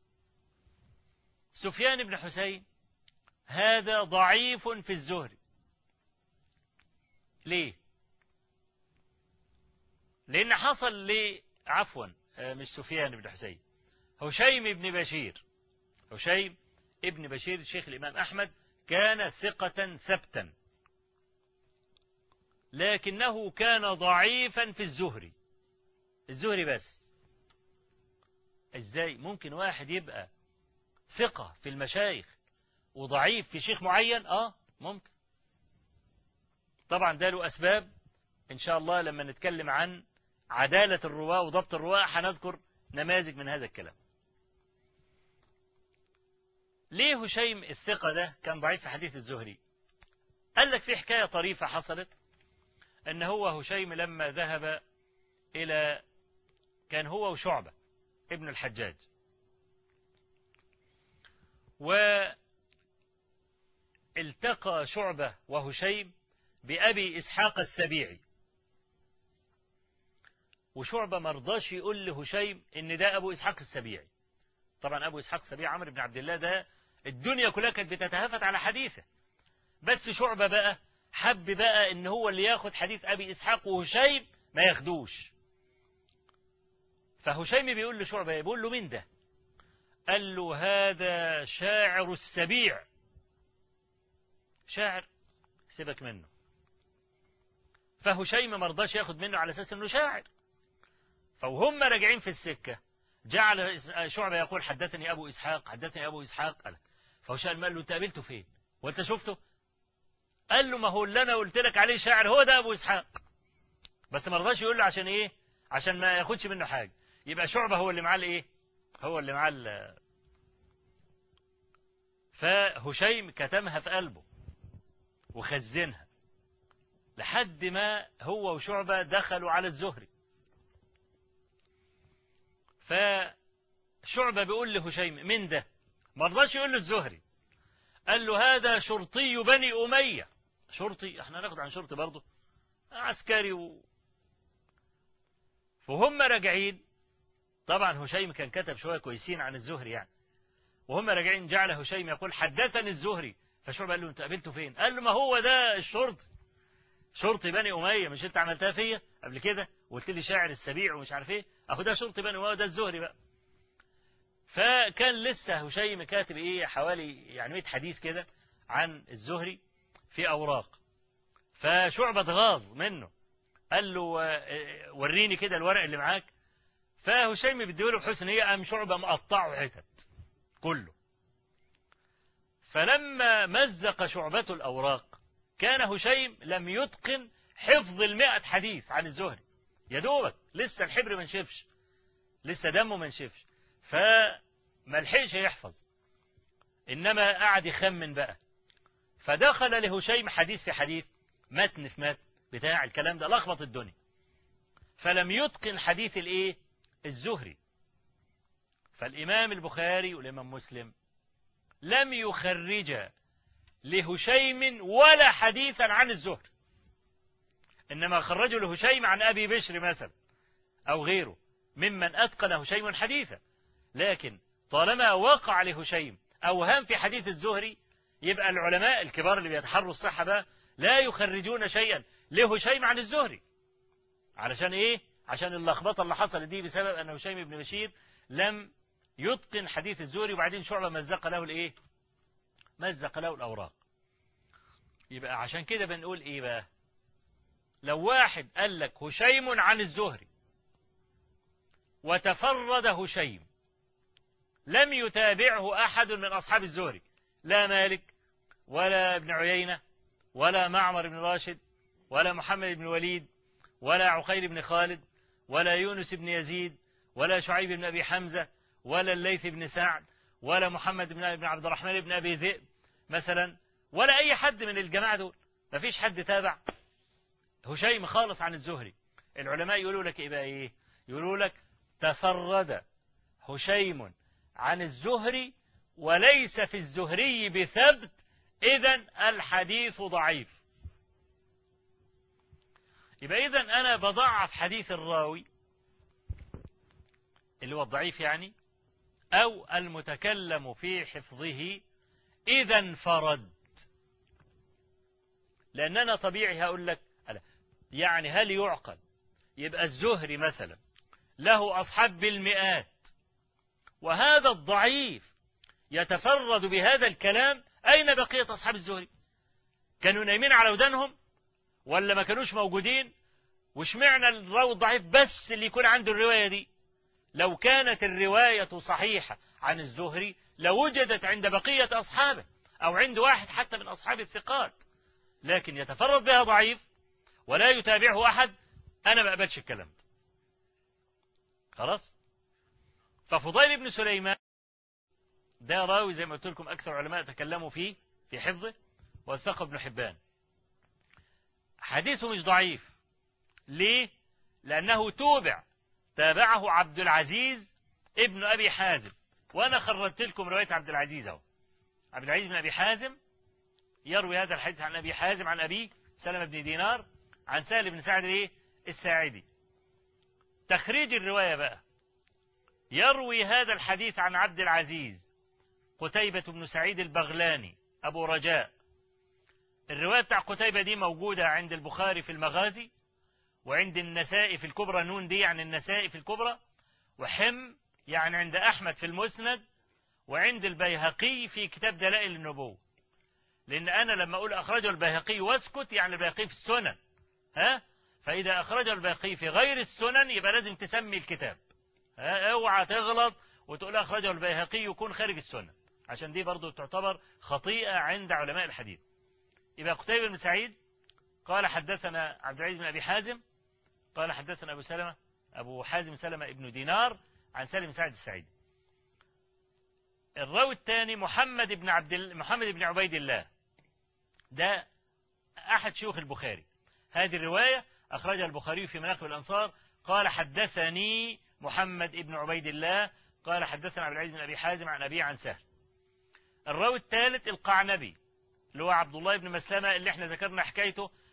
سفيان ابن حسين هذا ضعيف في الزهري ليه لأن حصل لي عفوا آه، مش سفيان بن حسين هشيم بن بشير هشيم ابن بشير الشيخ الإمام أحمد كان ثقة ثبتا لكنه كان ضعيفا في الزهري الزهري بس ازاي ممكن واحد يبقى ثقة في المشايخ وضعيف في شيخ معين اه ممكن طبعا ده له أسباب إن شاء الله لما نتكلم عن عدالة الرواة وضبط الرواة هنذكر نماذج من هذا الكلام ليه هشيم الثقة ده كان ضعيف في حديث الزهري قال لك في حكاية طريفة حصلت أن هو هشيم لما ذهب إلى كان هو وشعبة ابن الحجاج والتقى شعبة وهشيم بأبي إسحاق السبيعي وشعبة مرضاش يقول لهشيم إن ده أبو إسحاق السبيعي طبعا أبو إسحاق السبيعي عمرو بن عبد الله ده الدنيا كلها كانت بتتهافت على حديثه بس شعبة بقى حب بقى إن هو اللي ياخد حديث أبي إسحاق وهشيم ما ياخدوش فهشيم بيقول لشعبة بيقول له مين ده قال له هذا شاعر السبيع شاعر سيبك منه فهشيم ما رضاش ياخد منه على اساس انه شاعر فوهم راجعين في السكه جعل شعبه يقول حدثني ابو اسحاق حدثني ابو اسحاق قال فهشيم قال له انت قابلته فين وانت شفته قال له ما هو اللي انا قلت لك عليه شاعر هو ده ابو اسحاق بس ما رضاش يقول له عشان ايه عشان ما ياخدش منه حاجه يبقى شعبه هو اللي معاه الايه هو اللي معاه فهشيم كتمها في قلبه وخزنها لحد ما هو وشعبة دخلوا على الزهري فشعبة بيقول لهشيم من ده ما رضاش يقول له الزهري قال له هذا شرطي بني أمية شرطي احنا ناخد عن شرطي برضه عسكري و... فهم راجعين طبعا هشيم كان كتب شوية كويسين عن الزهري يعني وهم راجعين جعل هشيم يقول حدثني الزهري فشعبة قال له انت قابلته فين قال له ما هو ده الشرطي شرطي بني أمية مش انت عملتها فيا قبل كده وقلت لي شاعر السبيع ومش عارف ايه اهو ده شرطي بني أمية ده الزهري بقى فكان لسه هشيم كاتب ايه حوالي يعني 100 حديث كده عن الزهري في أوراق فشعبة غاظ منه قال له وريني كده الورق اللي معاك فهشيم بيديله بحسن هي قام شعبة مقطعه حتت كله فلما مزق شعبة الأوراق كان هشيم لم يتقن حفظ المئة حديث عن الزهري يا دوبك لسه الحبر ما نشفش لسه دمه ما نشفش فما لحقش يحفظ إنما قعد يخمن بقى فدخل لهشيم حديث في حديث متن في متن بتاع الكلام ده لخبط الدنيا فلم يتقن حديث الايه الزهري فالإمام البخاري والإمام مسلم لم يخرج لهشيم ولا حديثا عن الزهري إنما خرجوا لهشيم عن أبي بشر مثلا أو غيره ممن أتقن هشيم حديثا لكن طالما وقع لهشيم أوهام في حديث الزهري يبقى العلماء الكبار اللي بيتحروا الصحة بقى لا يخرجون شيئا لهشيم عن الزهري علشان ايه عشان اللخبطة اللي حصلت دي بسبب ان هشيم بن بشير لم يتقن حديث الزهري وبعدين شعبة مزق له الايه مزق له الاوراق يبقى عشان كده بنقول ايه بقى لو واحد قال لك هشيم عن الزهري وتفرد هشيم لم يتابعه احد من اصحاب الزهري لا مالك ولا ابن عيينة ولا معمر بن راشد ولا محمد بن وليد ولا عقيل بن خالد ولا يونس بن يزيد ولا شعيب بن أبي حمزة ولا الليث بن سعد ولا محمد بن بن عبد الرحمن بن أبي ذئب مثلا ولا أي حد من الجماعة دول ما فيش حد تابع هشيم خالص عن الزهري العلماء يقولوا لك إيه بقى إيه يقولوا لك تفرد هشيم عن الزهري وليس في الزهري بثبت إذا الحديث ضعيف يبقى إذا أنا بضعف حديث الراوي اللي هو الضعيف يعني أو المتكلم في حفظه إذا انفرد لأن أنا طبيعي هقول لك يعني هل يعقل يبقى الزهري مثلا له أصحاب بالمئات وهذا الضعيف يتفرد بهذا الكلام أين بقية أصحاب الزهري كانوا نايمين على ودانهم ولا ما كانوش موجودين وشمعنا الراوي الضعيف بس اللي يكون عنده الرواية دي لو كانت الرواية صحيحة عن الزهري لوجدت عند بقية أصحابه أو عند واحد حتى من أصحاب الثقات لكن يتفرد بها ضعيف ولا يتابعه أحد أنا ما أقبلش الكلام ده خلاص ففضيل بن سليمان ده راوي زي ما قلت لكم أكثر علماء تكلموا فيه في حفظه وثق ابن حبان حديثه مش ضعيف ليه؟ لأنه توبع تابعه عبد العزيز ابن أبي حازم وأنا خرجت لكم رواية عبد العزيز أهو عبد العزيز بن أبي حازم يروي هذا الحديث عن أبي حازم عن أبيه سلمة بن دينار عن سهل بن سعد إيه؟ الساعدي تخريج الرواية بقى يروي هذا الحديث عن عبد العزيز قتيبة بن سعيد البغلاني أبو رجاء الرواية بتاع قتيبة دي موجودة عند البخاري في المغازي وعند النسائي في الكبرى نون دي يعني النسائي في الكبرى وحم يعني عند أحمد في المسند وعند البيهقي في كتاب دلائل النبوة لأن أنا لما أقول أخرجه البيهقي واسكت يعني البيهقي في السنن ها فإذا أخرجه البيهقي في غير السنن يبقى لازم تسمي الكتاب ها اوعى تغلط وتقول أخرجه البيهقي يكون خارج السنن عشان دي برضو تعتبر خطيئة عند علماء الحديث يبقى قتيبة بن سعيد قال حدثنا عبد العزيز بن أبي حازم قال حدثنا أبو سلمة أبو حازم سلمة ابن دينار عن سالم سعد السعيد الراوي الثاني محمد بن عبد محمد بن عبيد الله ده أحد شيوخ البخاري هذه الرواية أخرجها البخاري في مناقب الأنصار قال حدثني محمد بن عبيد الله قال حدثنا عبد العزيز بن أبي حازم عن أبي عن سهل الراوي الثالث القعنبي اللي هو عبد الله بن مسلمة اللي احنا ذكرنا حكايته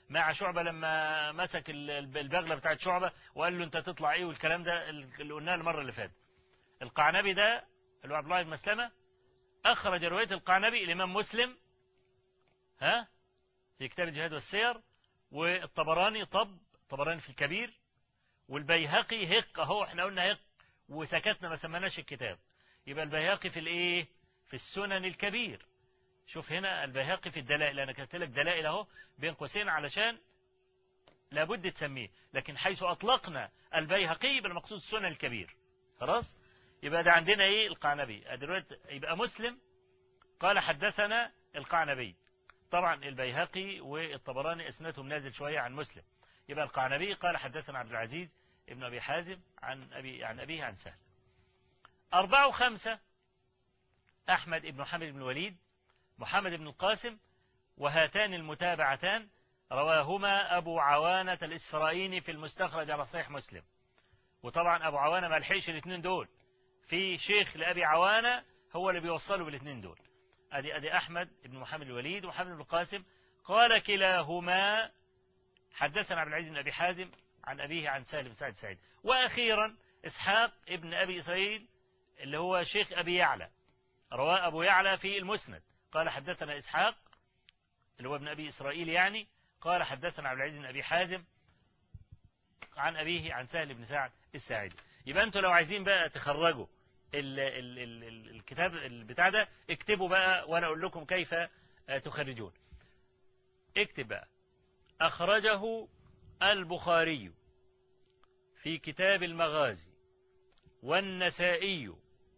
مع شعبة لما مسك البغلة بتاعت شعبة وقال له أنت تطلع إيه والكلام ده اللي قلناه المرة اللي فاتت القعنبي ده اللي هو عبد الله بن مسلمة أخرج رواية القعنبي الإمام مسلم ها في كتاب الجهاد والسير والطبراني طب طبراني في الكبير والبيهقي هق اهو احنا قلنا هق وسكتنا ما سمناش الكتاب يبقى البيهقي في الايه في السنن الكبير شوف هنا البيهقي في الدلائل انا كتبت لك دلائل اهو بين قوسين علشان لابد تسميه لكن حيث اطلقنا البيهقي يبقى المقصود السنن الكبير خلاص يبقى ده عندنا ايه القعنبي دلوقتي يبقى مسلم قال حدثنا القعنبي طبعا البيهقي والطبراني اسنادهم نازل شويه عن مسلم يبقى القعنبي قال حدثنا عبد العزيز ابن ابي حازم عن ابي عن ابيه عن سهل أربعة وخمسة أحمد بن محمد بن الوليد محمد بن القاسم وهاتان المتابعتان رواهما أبو عوانة الإسفرائيني في المستخرج على صحيح مسلم وطبعا أبو عوانة ما لحقش الاثنين دول في شيخ لأبي عوانة هو اللي بيوصله بالاثنين دول أدي أدي أحمد بن محمد الوليد ومحمد بن القاسم قال كلاهما حدثنا عبد العزيز بن أبي حازم عن أبيه عن سالم بن سعد سعيد وأخيرا إسحاق ابن أبي إسرائيل اللي هو شيخ أبي يعلى رواه أبو يعلى في المسند قال حدثنا إسحاق اللي هو ابن أبي إسرائيل يعني قال حدثنا عبد العزيز بن أبي حازم عن أبيه عن سهل بن سعد الساعدي يبقى أنتوا لو عايزين بقى تخرجوا ال ال ال الكتاب البتاع ده اكتبوا بقى وأنا أقول لكم كيف تخرجون اكتب بقى أخرجه البخاري في كتاب المغازي والنسائي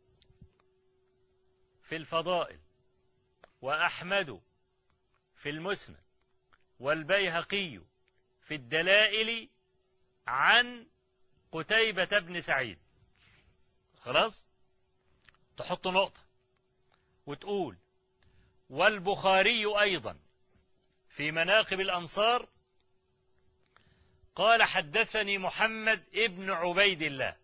في الفضائل وأحمد في المسند والبيهقي في الدلائل عن قتيبة بن سعيد خلاص تحط نقطة وتقول والبخاري أيضا في مناقب الأنصار قال حدثني محمد ابن عبيد الله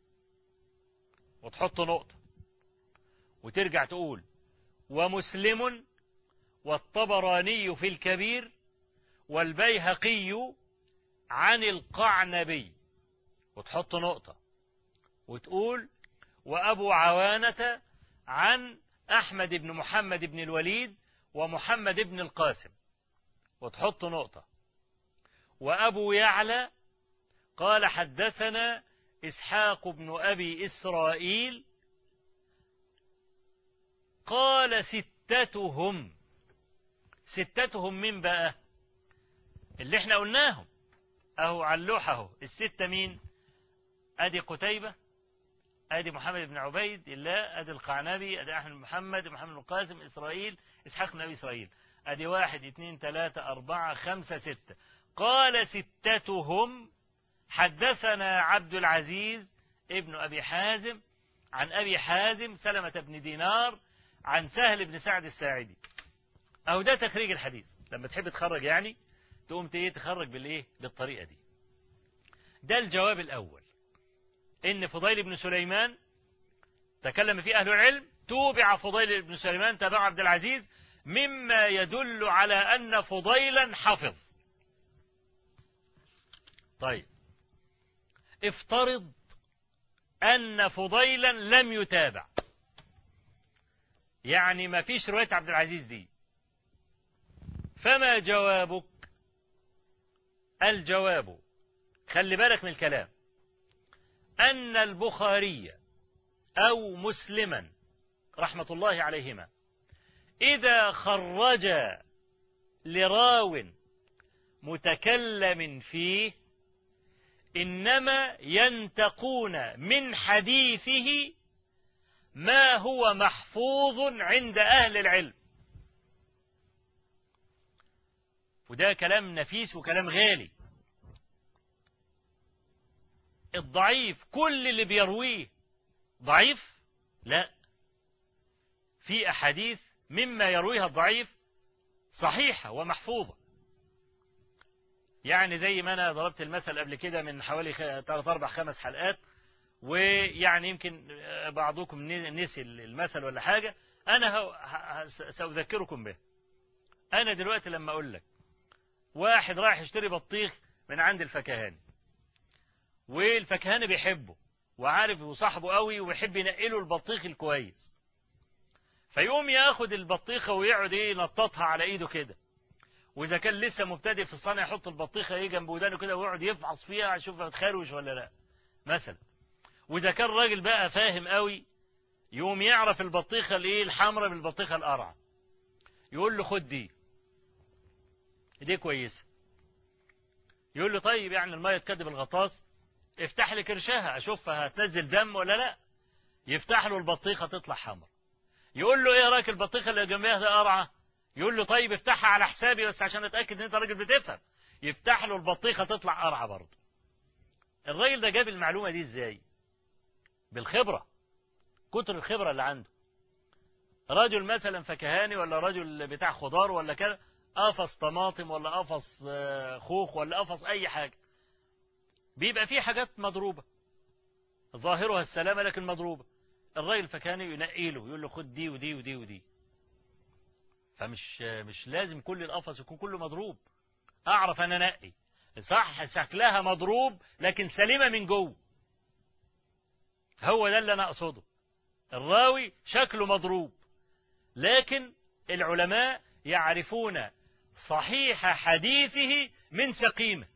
وتحط نقطة وترجع تقول ومسلم والطبراني في الكبير والبيهقي عن القعنبي وتحط نقطة وتقول وأبو عوانة عن أحمد بن محمد بن الوليد ومحمد بن القاسم وتحط نقطة وأبو يعلى قال حدثنا إسحاق بن أبي إسرائيل قال ستتهم ستتهم من بقى اللي احنا قلناهم أهو علوحه الستة مين أدي قتيبة أدي محمد بن عبيد الله أدي القعنبي أدي أحمد محمد محمد بن القاسم إسرائيل إسحاق بن أبي إسرائيل أدي واحد اثنين ثلاثة أربعة خمسة ستة قال ستتهم حدثنا عبد العزيز ابن أبي حازم عن أبي حازم سلمة بن دينار عن سهل بن سعد الساعدي أو ده تخريج الحديث لما تحب تخرج يعني تقوم تيه تخرج بالإيه بالطريقة دي ده الجواب الأول إن فضيل بن سليمان تكلم فيه أهل العلم توبع فضيل بن سليمان تبع عبد العزيز مما يدل على أن فضيلا حفظ طيب افترض أن فضيلا لم يتابع يعني ما فيش رواية عبد العزيز دي فما جوابك الجواب خلي بالك من الكلام أن البخاري أو مسلما رحمة الله عليهما إذا خرج لراو متكلم فيه إنما ينتقون من حديثه ما هو محفوظ عند أهل العلم وده كلام نفيس وكلام غالي الضعيف كل اللي بيرويه ضعيف لا في أحاديث مما يرويها الضعيف صحيحة ومحفوظة يعني زي ما أنا ضربت المثل قبل كده من حوالي ثلاث أربع خمس حلقات ويعني يمكن بعضكم نسي المثل ولا حاجة أنا سأذكركم به أنا دلوقتي لما أقول لك واحد رايح يشتري بطيخ من عند الفكهاني والفكهاني بيحبه وعارف وصاحبه قوي وبيحب ينقله البطيخ الكويس فيقوم ياخد البطيخه ويقعد ايه ينططها على ايده كده واذا كان لسه مبتدئ في الصنع يحط البطيخه ايه جنب ودانه كده ويقعد يفعص فيها يشوف بتخروش ولا لا مثلا واذا كان راجل بقى فاهم قوي يقوم يعرف البطيخه الايه الحمراء من البطيخه القرعه يقول له خد دي دي كويسه يقول له طيب يعني الميه تكدب الغطاس افتح لي كرشها اشوفها هتنزل دم ولا لا يفتح له البطيخه تطلع حمراء يقول له ايه رايك البطيخه اللي جنبها ده قرعه يقول له طيب افتحها على حسابي بس عشان اتاكد ان انت راجل بتفهم يفتح له البطيخه تطلع قرعه برضه الراجل ده جاب المعلومه دي ازاي بالخبره كتر الخبره اللي عنده رجل مثلا فكهاني ولا رجل بتاع خضار ولا كده قفص طماطم ولا قفص خوخ ولا قفص اي حاجه بيبقى فيه حاجات مضروبه ظاهرها السلامه لكن مضروبه الراجل الفكهاني ينقي له يقول له خد دي ودي ودي ودي فمش مش لازم كل القفص يكون كله مضروب اعرف انا انقي صح شكلها مضروب لكن سليمه من جوه هو ده اللي انا اقصده الراوي شكله مضروب لكن العلماء يعرفون صحيح حديثه من سقيمه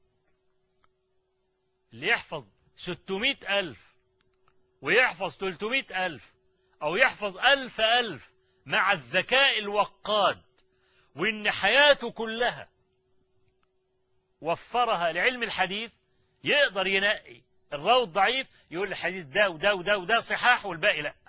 اللي يحفظ ستمائة ألف ويحفظ تلتمائة ألف أو يحفظ ألف ألف مع الذكاء الوقاد وإن حياته كلها وفرها لعلم الحديث يقدر ينقي الراوي الضعيف يقول الحديث ده وده وده وده صحاح والباقي لا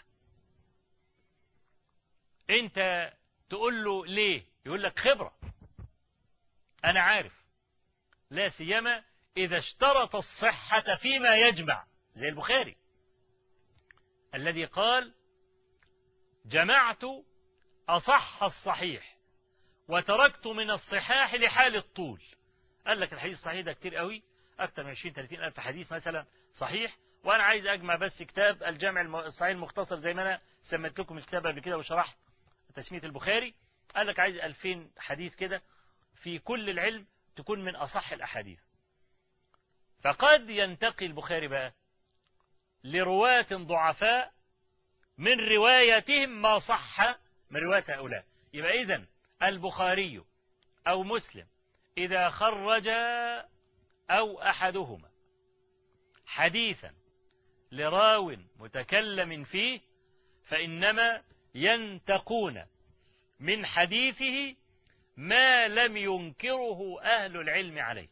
انت تقول له ليه يقول لك خبرة انا عارف لا سيما اذا اشترط الصحة فيما يجمع زي البخاري الذي قال جمعت أصح الصحيح وتركت من الصحاح لحال الطول قال لك الحديث الصحيح ده كتير قوي أكثر من 20 30 ألف حديث مثلا صحيح وأنا عايز أجمع بس كتاب الجامع الصحيح المختصر زي ما أنا سميت لكم الكتاب قبل كده وشرحت تسمية البخاري قال لك عايز 2000 حديث كده في كل العلم تكون من أصح الأحاديث فقد ينتقي البخاري بقى لرواة ضعفاء من روايتهم ما صح من رواية هؤلاء يبقى إذن البخاري أو مسلم إذا خرج أو أحدهما حديثا لراو متكلم فيه فإنما ينتقون من حديثه ما لم ينكره أهل العلم عليه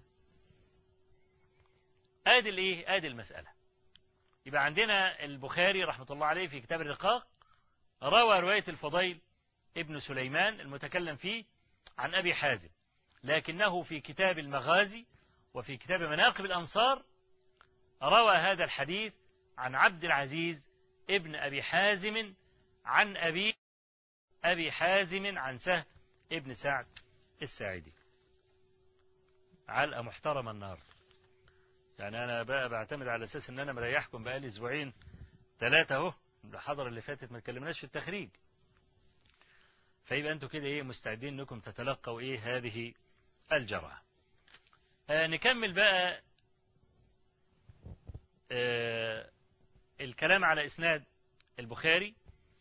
آدي الإيه؟ آدي المسألة يبقى عندنا البخاري رحمة الله عليه في كتاب الرقاق روى رواية الفضيل ابن سليمان المتكلم فيه عن أبي حازم لكنه في كتاب المغازي وفي كتاب مناقب الأنصار روى هذا الحديث عن عبد العزيز ابن أبي حازم عن أبي أبي حازم عن سهل ابن سعد الساعدي علقة محترمة النهارده يعني أنا بقى بعتمد على أساس إن أنا مريحكم بقالي أسبوعين ثلاثة أهو الحضرة اللي فاتت ما اتكلمناش في التخريج فيبقى أنتوا كده إيه مستعدين إنكم تتلقوا إيه هذه الجرعة آه نكمل بقى آه الكلام على إسناد البخاري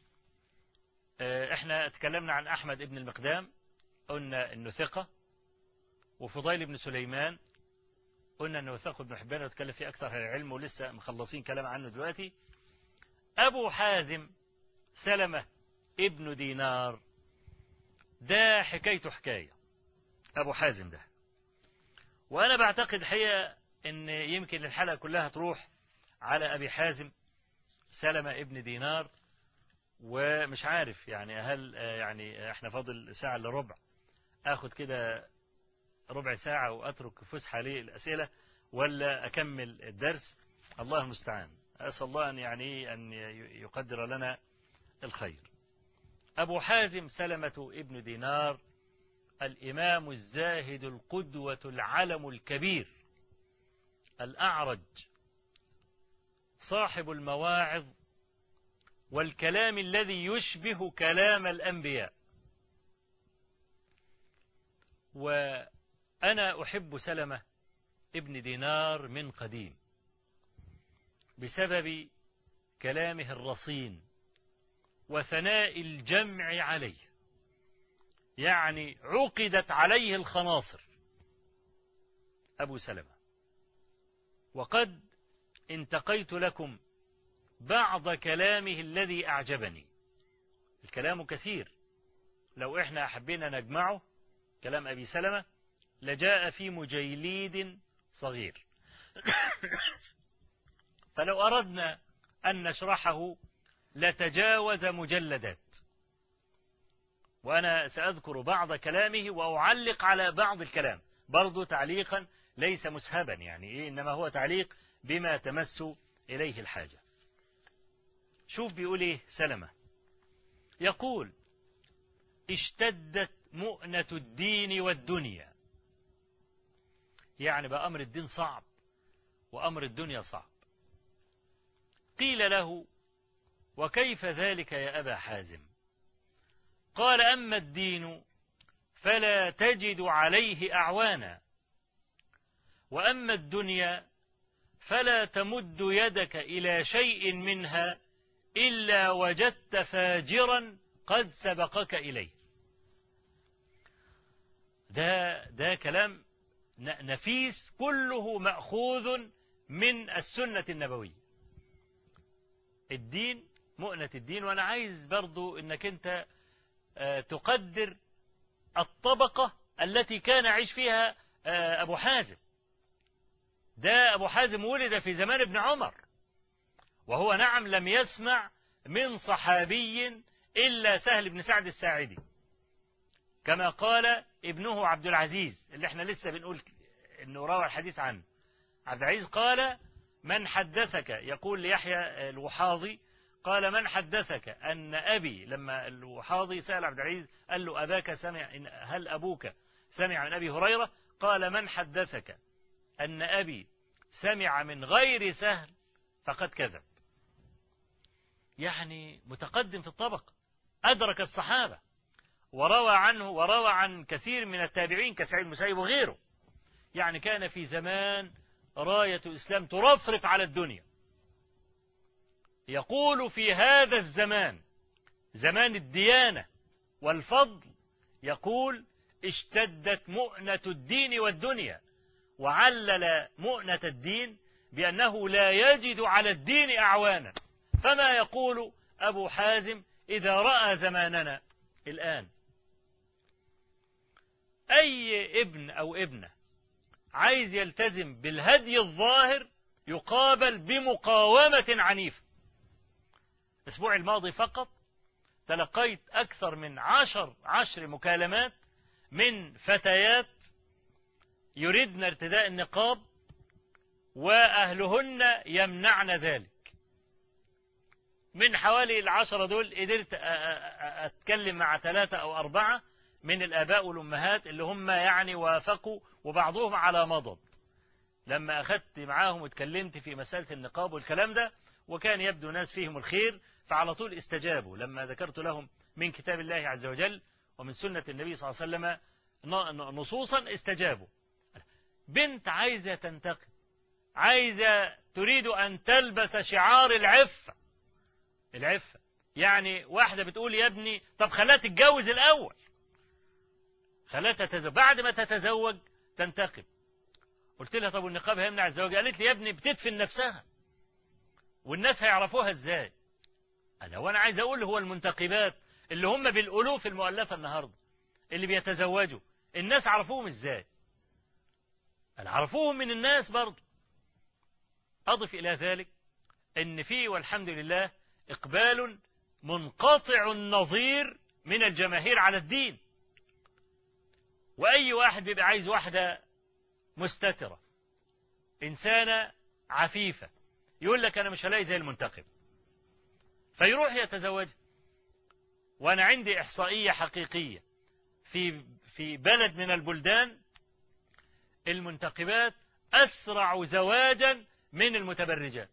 آه احنا اتكلمنا عن أحمد ابن المقدام قلنا إنه ثقة وفضيل بن سليمان قلنا انه وثاق ابن حبان واتكلم فيه اكثر اهل العلم ولسه مخلصين كلام عنه دلوقتي ابو حازم سلمة ابن دينار ده حكايته حكاية ابو حازم ده وانا بعتقد حقيقة ان يمكن الحلقة كلها تروح على ابي حازم سلمة ابن دينار ومش عارف يعني هل يعني احنا فاضل ساعة الا ربع اخد كده ربع ساعة وأترك فسحة للأسئلة ولا أكمل الدرس الله المستعان أسأل الله أن يعني أن يقدر لنا الخير أبو حازم سلمة ابن دينار الإمام الزاهد القدوة العلم الكبير الأعرج صاحب المواعظ والكلام الذي يشبه كلام الأنبياء و أنا أحب سلمة ابن دينار من قديم بسبب كلامه الرصين وثناء الجمع عليه يعني عقدت عليه الخناصر أبو سلمة وقد انتقيت لكم بعض كلامه الذي أعجبني الكلام كثير لو إحنا حبينا نجمعه كلام أبي سلمة لجاء في مجيليد صغير فلو أردنا أن نشرحه لتجاوز مجلدات وأنا سأذكر بعض كلامه وأعلق على بعض الكلام برضو تعليقا ليس مسهبا يعني إيه إنما هو تعليق بما تمس إليه الحاجة شوف بيقول إيه سلمة يقول اشتدت مؤنة الدين والدنيا يعني بقى أمر الدين صعب وأمر الدنيا صعب قيل له وكيف ذلك يا أبا حازم قال أما الدين فلا تجد عليه أعوانا وأما الدنيا فلا تمد يدك إلى شيء منها إلا وجدت فاجرا قد سبقك إليه ده, ده كلام نفيس كله مأخوذ من السنة النبوية الدين مؤنة الدين وأنا عايز برضو أنك أنت تقدر الطبقة التي كان يعيش فيها أبو حازم ده أبو حازم ولد في زمان ابن عمر وهو نعم لم يسمع من صحابي إلا سهل بن سعد الساعدي كما قال ابنه عبد العزيز اللي احنا لسه بنقول انه روى الحديث عنه عبد العزيز قال من حدثك يقول ليحيى الوحاضي قال من حدثك أن أبي لما الوحاضي سأل عبد العزيز قال له أباك سمع هل أبوك سمع من أبي هريرة قال من حدثك أن أبي سمع من غير سهل فقد كذب يعني متقدم في الطبق أدرك الصحابة وروى عنه وروى عن كثير من التابعين كسعيد المسيب وغيره يعني كان في زمان راية الإسلام ترفرف على الدنيا يقول في هذا الزمان زمان الديانة والفضل يقول اشتدت مؤنة الدين والدنيا وعلل مؤنة الدين بأنه لا يجد على الدين أعوانا فما يقول أبو حازم إذا رأى زماننا الآن أي ابن أو ابنة عايز يلتزم بالهدي الظاهر يقابل بمقاومة عنيفة الأسبوع الماضي فقط تلقيت أكثر من عشر عشر مكالمات من فتيات يردن ارتداء النقاب وأهلهن يمنعن ذلك من حوالي العشرة دول قدرت أتكلم مع ثلاثة أو أربعة من الآباء والأمهات اللي هم يعني وافقوا وبعضهم على مضض لما أخذت معاهم واتكلمت في مسألة النقاب والكلام ده وكان يبدو ناس فيهم الخير فعلى طول استجابوا لما ذكرت لهم من كتاب الله عز وجل ومن سنة النبي صلى الله عليه وسلم نصوصا استجابوا بنت عايزة تنتقم عايزة تريد أن تلبس شعار العفة العفة يعني واحدة بتقول يا ابني طب خليها تتجوز الأول خليها تتزوج بعد ما تتزوج تنتقم قلت لها طب والنقاب هيمنع الزواج قالت لي يا ابني بتدفن نفسها والناس هيعرفوها ازاي انا وانا عايز اقول هو المنتقبات اللي هم بالالوف المؤلفه النهارده اللي بيتزوجوا الناس عرفوهم ازاي انا عرفوهم من الناس برضه اضف الى ذلك ان في والحمد لله اقبال منقطع النظير من الجماهير على الدين واي واحد بيبقى عايز واحده مستتره انسانه عفيفه يقول لك انا مش هلاقي زي المنتخب فيروح يتزوج وانا عندي احصائيه حقيقيه في في بلد من البلدان المنتخبات اسرع زواجا من المتبرجات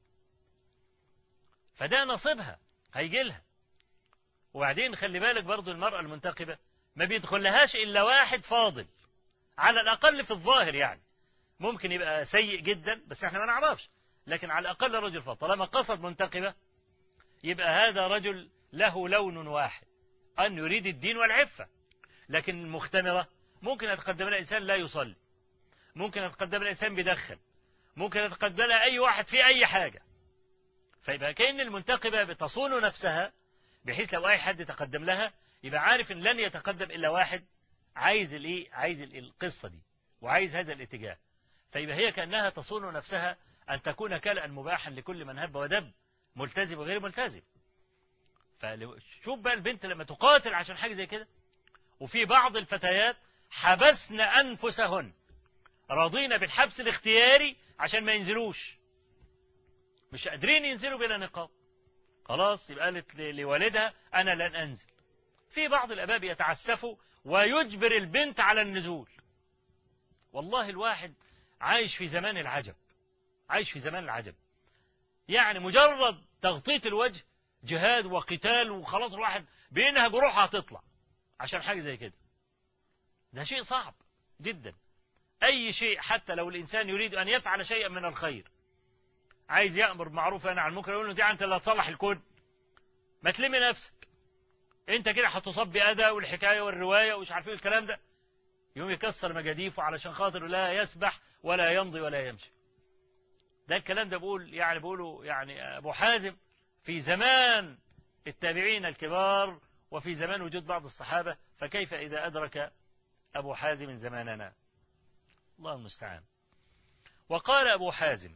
فده نصيبها هيجي لها وبعدين خلي بالك برضو المرأة المنتقبة ما بيدخلهاش إلا واحد فاضل على الأقل في الظاهر يعني ممكن يبقى سيء جدا بس احنا ما نعرفش لكن على الأقل رجل فاضل طالما قصد منتقبة يبقى هذا رجل له لون واحد أن يريد الدين والعفة لكن المختمرة ممكن يتقدم لها إنسان لا يصلي ممكن يتقدم لها إنسان بيدخن ممكن يتقدم لها أي واحد في أي حاجة فيبقى كأن المنتقبة بتصون نفسها بحيث لو أي حد تقدم لها يبقى عارف إن لن يتقدم إلا واحد عايز الإيه عايز القصة دي وعايز هذا الاتجاه فيبقى هي كأنها تصون نفسها أن تكون كلأ مباحا لكل من هب ودب ملتزم وغير ملتزم فشوف بقى البنت لما تقاتل عشان حاجة زي كده وفي بعض الفتيات حبسن أنفسهن راضين بالحبس الاختياري عشان ما ينزلوش مش قادرين ينزلوا بلا نقاب خلاص يبقى قالت لوالدها أنا لن أنزل في بعض الأباب يتعسفوا ويجبر البنت على النزول والله الواحد عايش في زمان العجب عايش في زمان العجب يعني مجرد تغطية الوجه جهاد وقتال وخلاص الواحد بينها جروحها هتطلع عشان حاجة زي كده ده شيء صعب جدا أي شيء حتى لو الإنسان يريد أن يفعل شيئا من الخير عايز يأمر بمعروف أنا عن المنكر يقول له دي أنت اللي هتصلح الكون ما تلمي نفسك أنت كده هتصب بأذى والحكاية والرواية ومش عارفين الكلام ده يوم يكسر مجاديفه علشان خاطر لا يسبح ولا يمضي ولا يمشي ده الكلام ده بقول يعني بقوله يعني أبو حازم في زمان التابعين الكبار وفي زمان وجود بعض الصحابة فكيف إذا أدرك أبو حازم زماننا الله المستعان وقال أبو حازم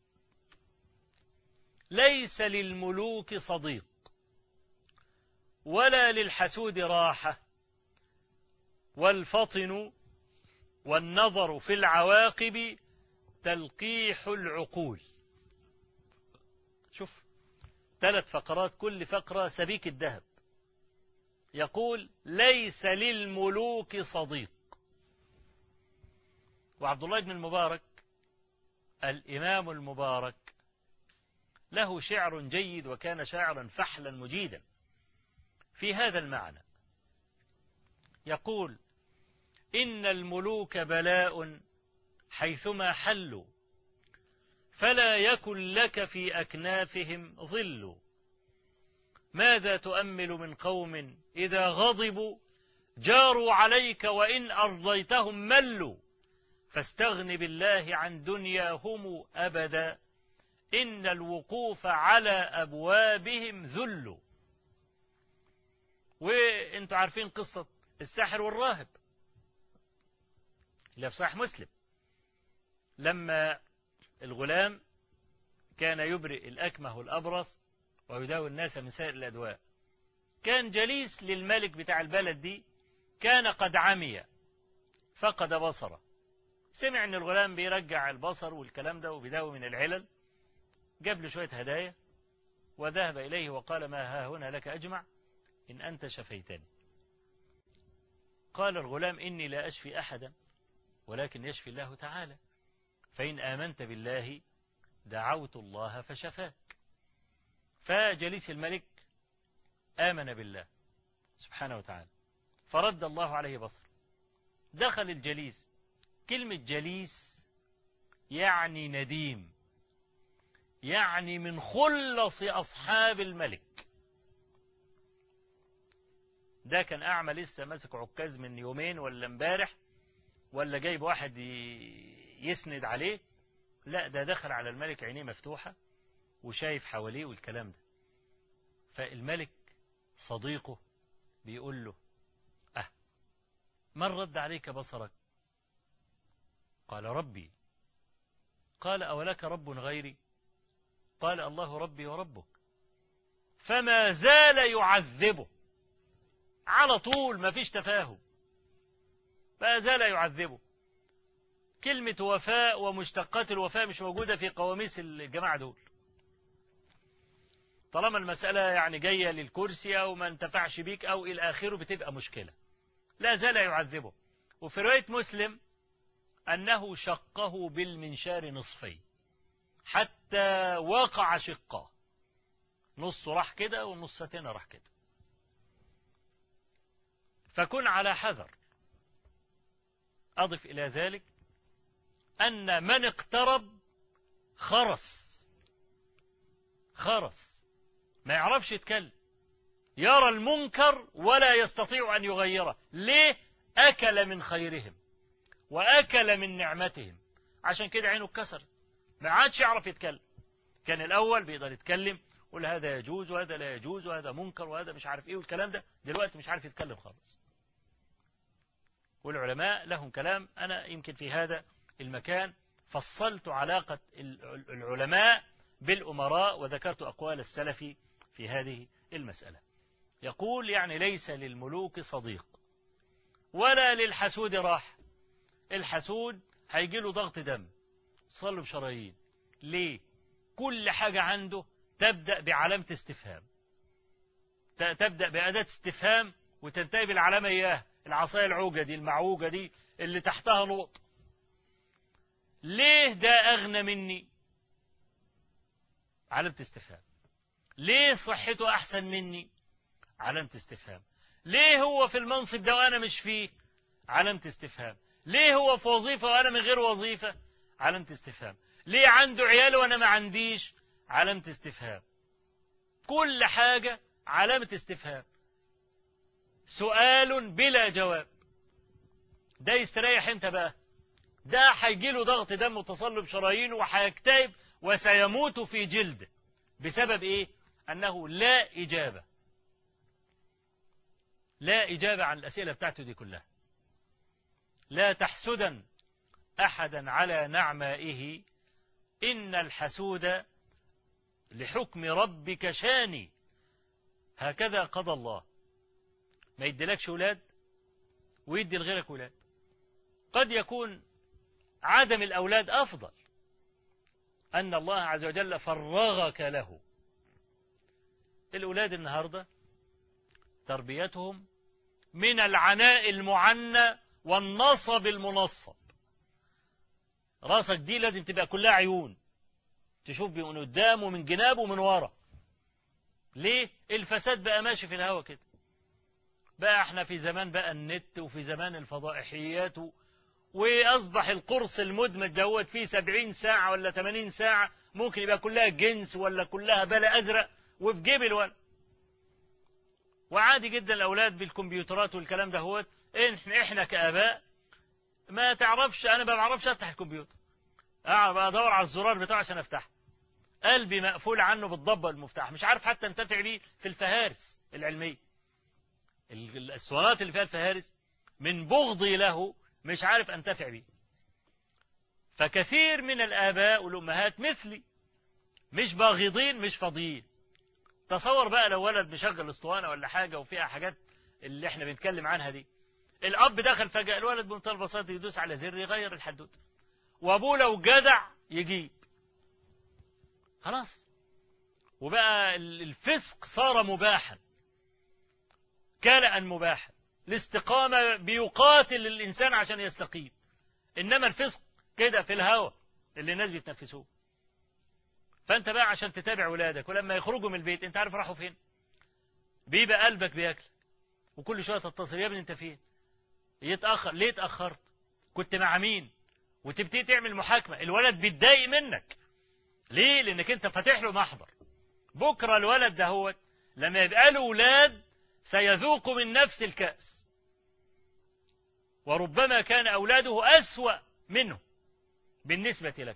ليس للملوك صديق ولا للحسود راحة والفطن والنظر في العواقب تلقيح العقول شوف ثلاث فقرات كل فقرة سبيك الذهب يقول ليس للملوك صديق وعبد الله بن المبارك الإمام المبارك له شعر جيد وكان شاعرا فحلا مجيدا في هذا المعنى يقول إن الملوك بلاء حيثما حلوا فلا يكن لك في أكنافهم ظل ماذا تؤمل من قوم إذا غضبوا جاروا عليك وإن أرضيتهم ملوا فاستغن بالله عن دنياهم أبدا إن الوقوف على أبوابهم ذل وانتوا عارفين قصة الساحر والراهب اللي في صحيح مسلم لما الغلام كان يبرئ الأكمه والأبرص ويداوي الناس من سائر الأدواء كان جليس للملك بتاع البلد دي كان قد عمي فقد بصره سمع ان الغلام بيرجع البصر والكلام ده وبيداوي من العلل جاب له شوية هدايا وذهب إليه وقال ما ها هنا لك أجمع إن أنت شفيتني قال الغلام إني لا أشفي أحدا ولكن يشفي الله تعالى فإن آمنت بالله دعوت الله فشفاك فجليس الملك آمن بالله سبحانه وتعالى فرد الله عليه بصر دخل الجليس كلمة جليس يعني نديم يعني من خلص أصحاب الملك ده كان أعمى لسه ماسك عكاز من يومين ولا امبارح ولا جايب واحد يسند عليه لا ده دخل على الملك عينيه مفتوحة وشايف حواليه والكلام ده فالملك صديقه بيقول له أه من رد عليك بصرك قال ربي قال أولك رب غيري قال الله ربي وربك فما زال يعذبه على طول ما فيش تفاهم ما زال يعذبه كلمة وفاء ومشتقات الوفاء مش موجودة في قواميس الجماعة دول طالما المسألة يعني جاية للكرسي أو ما انتفعش بيك أو إلى آخره بتبقى مشكلة لا زال يعذبه وفي رواية مسلم أنه شقه بالمنشار نصفين حتى وقع شقه نص راح كده والنص تاني راح كده فكن على حذر أضف إلى ذلك أن من اقترب خرس خرس ما يعرفش يتكلم يرى المنكر ولا يستطيع أن يغيره ليه أكل من خيرهم وأكل من نعمتهم عشان كده عينه اتكسرت ما عادش يعرف يتكلم كان الأول بيقدر يتكلم يقول هذا يجوز وهذا لا يجوز وهذا منكر وهذا مش عارف ايه والكلام ده دلوقتي مش عارف يتكلم خالص والعلماء لهم كلام أنا يمكن في هذا المكان فصلت علاقة العلماء بالأمراء وذكرت أقوال السلف في هذه المسألة يقول يعني ليس للملوك صديق ولا للحسود راح الحسود هيجي له ضغط دم صلوا بشرايين ليه كل حاجة عنده تبدأ بعلامة استفهام تبدأ بأداة استفهام وتنتهي بالعلامة إياه العصاية العوجة دي المعوجة دي اللي تحتها نقط ليه ده أغنى مني علامة استفهام ليه صحته أحسن مني علامة استفهام ليه هو في المنصب ده وأنا مش فيه علامة استفهام ليه هو في وظيفة وأنا من غير وظيفة علامة استفهام ليه عنده عيال وأنا ما عنديش علامة استفهام كل حاجة علامة استفهام سؤال بلا جواب ده يستريح انت بقى ده هيجيله ضغط دم وتصلب شرايين وهيكتئب وسيموت في جلده بسبب ايه انه لا اجابه لا اجابه عن الاسئله بتاعته دي كلها لا تحسدا احدا على نعمائه ان الحسود لحكم ربك شاني هكذا قضى الله ما يديلكش ولاد ويدي لغيرك ولاد قد يكون عدم الأولاد أفضل أن الله عز وجل فرغك له الأولاد النهاردة تربيتهم من العناء المعنى والنصب المنصب راسك دي لازم تبقى كلها عيون تشوف من قدام ومن جناب ومن ورا ليه الفساد بقى ماشي في الهوا كده بقى احنا في زمان بقى النت وفي زمان الفضائحيات وأصبح القرص المدمج دوت فيه سبعين ساعة ولا ثمانين ساعة ممكن يبقى كلها جنس ولا كلها بلا أزرق وفي جيب الولد وعادي جدا الأولاد بالكمبيوترات والكلام ده هو إحنا, إحنا كآباء ما تعرفش أنا ما بعرفش أفتح الكمبيوتر أعرف أدور على الزرار بتاعه عشان أفتحه قلبي مقفول عنه بالضبة المفتاح مش عارف حتى انتفع بيه في الفهارس العلمية الأسوارات اللي فيها الفهارس من بغضي له مش عارف أنتفع بيه فكثير من الآباء والأمهات مثلي مش باغضين مش فاضيين تصور بقى لو ولد مشغل اسطوانة ولا حاجة وفيها حاجات اللي احنا بنتكلم عنها دي الأب دخل فجأة الولد بمنتهى البساطة يدوس على زر يغير الحدوتة وأبوه لو جدع يجيب خلاص وبقى الفسق صار مباحا كلأ مباحا الاستقامة بيقاتل الإنسان عشان يستقيم إنما الفسق كده في الهوى اللي الناس بيتنفسوه فأنت بقى عشان تتابع ولادك ولما يخرجوا من البيت أنت عارف راحوا فين بيبقى قلبك بياكل وكل شوية تتصل يا ابني أنت فين يتأخر ليه اتأخرت كنت مع مين وتبتدي تعمل محاكمة الولد بيتضايق منك ليه لأنك أنت فاتح له محضر بكرة الولد ده هو لما يبقى له ولاد سيذوق من نفس الكأس وربما كان أولاده أسوأ منه بالنسبة لك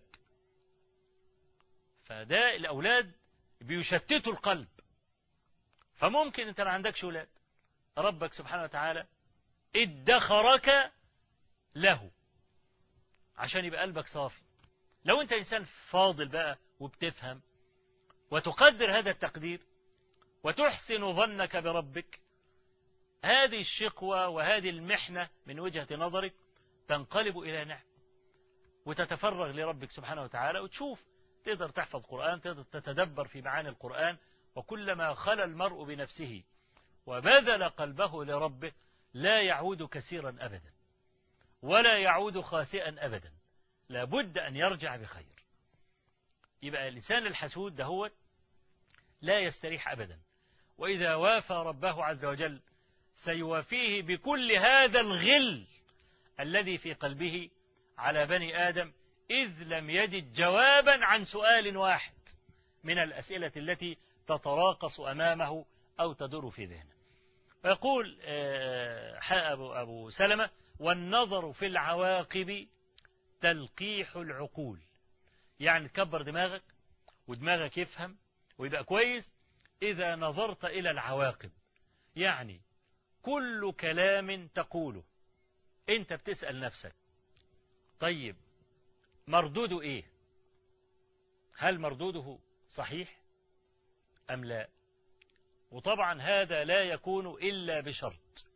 فده الأولاد بيشتتوا القلب فممكن أنت ما عندكش أولاد ربك سبحانه وتعالى ادخرك له عشان يبقى قلبك صافي لو أنت إنسان فاضل بقى وبتفهم وتقدر هذا التقدير وتحسن ظنك بربك هذه الشقوة وهذه المحنة من وجهة نظرك تنقلب إلى نعم وتتفرغ لربك سبحانه وتعالى وتشوف تقدر تحفظ قرآن تقدر تتدبر في معاني القرآن وكلما خلى المرء بنفسه وبذل قلبه لربه لا يعود كثيرا أبدا ولا يعود خاسئا أبدا لابد أن يرجع بخير يبقى اللسان الحسود دهوت لا يستريح أبدا وإذا وافى ربه عز وجل سيوافيه بكل هذا الغل الذي في قلبه على بني آدم إذ لم يجد جوابا عن سؤال واحد من الأسئلة التي تتراقص أمامه أو تدور في ذهنه يقول أبو, أبو سلمة والنظر في العواقب تلقيح العقول يعني تكبر دماغك ودماغك يفهم ويبقى كويس إذا نظرت إلى العواقب يعني كل كلام تقوله أنت بتسأل نفسك طيب مردوده إيه هل مردوده صحيح أم لا وطبعا هذا لا يكون إلا بشرط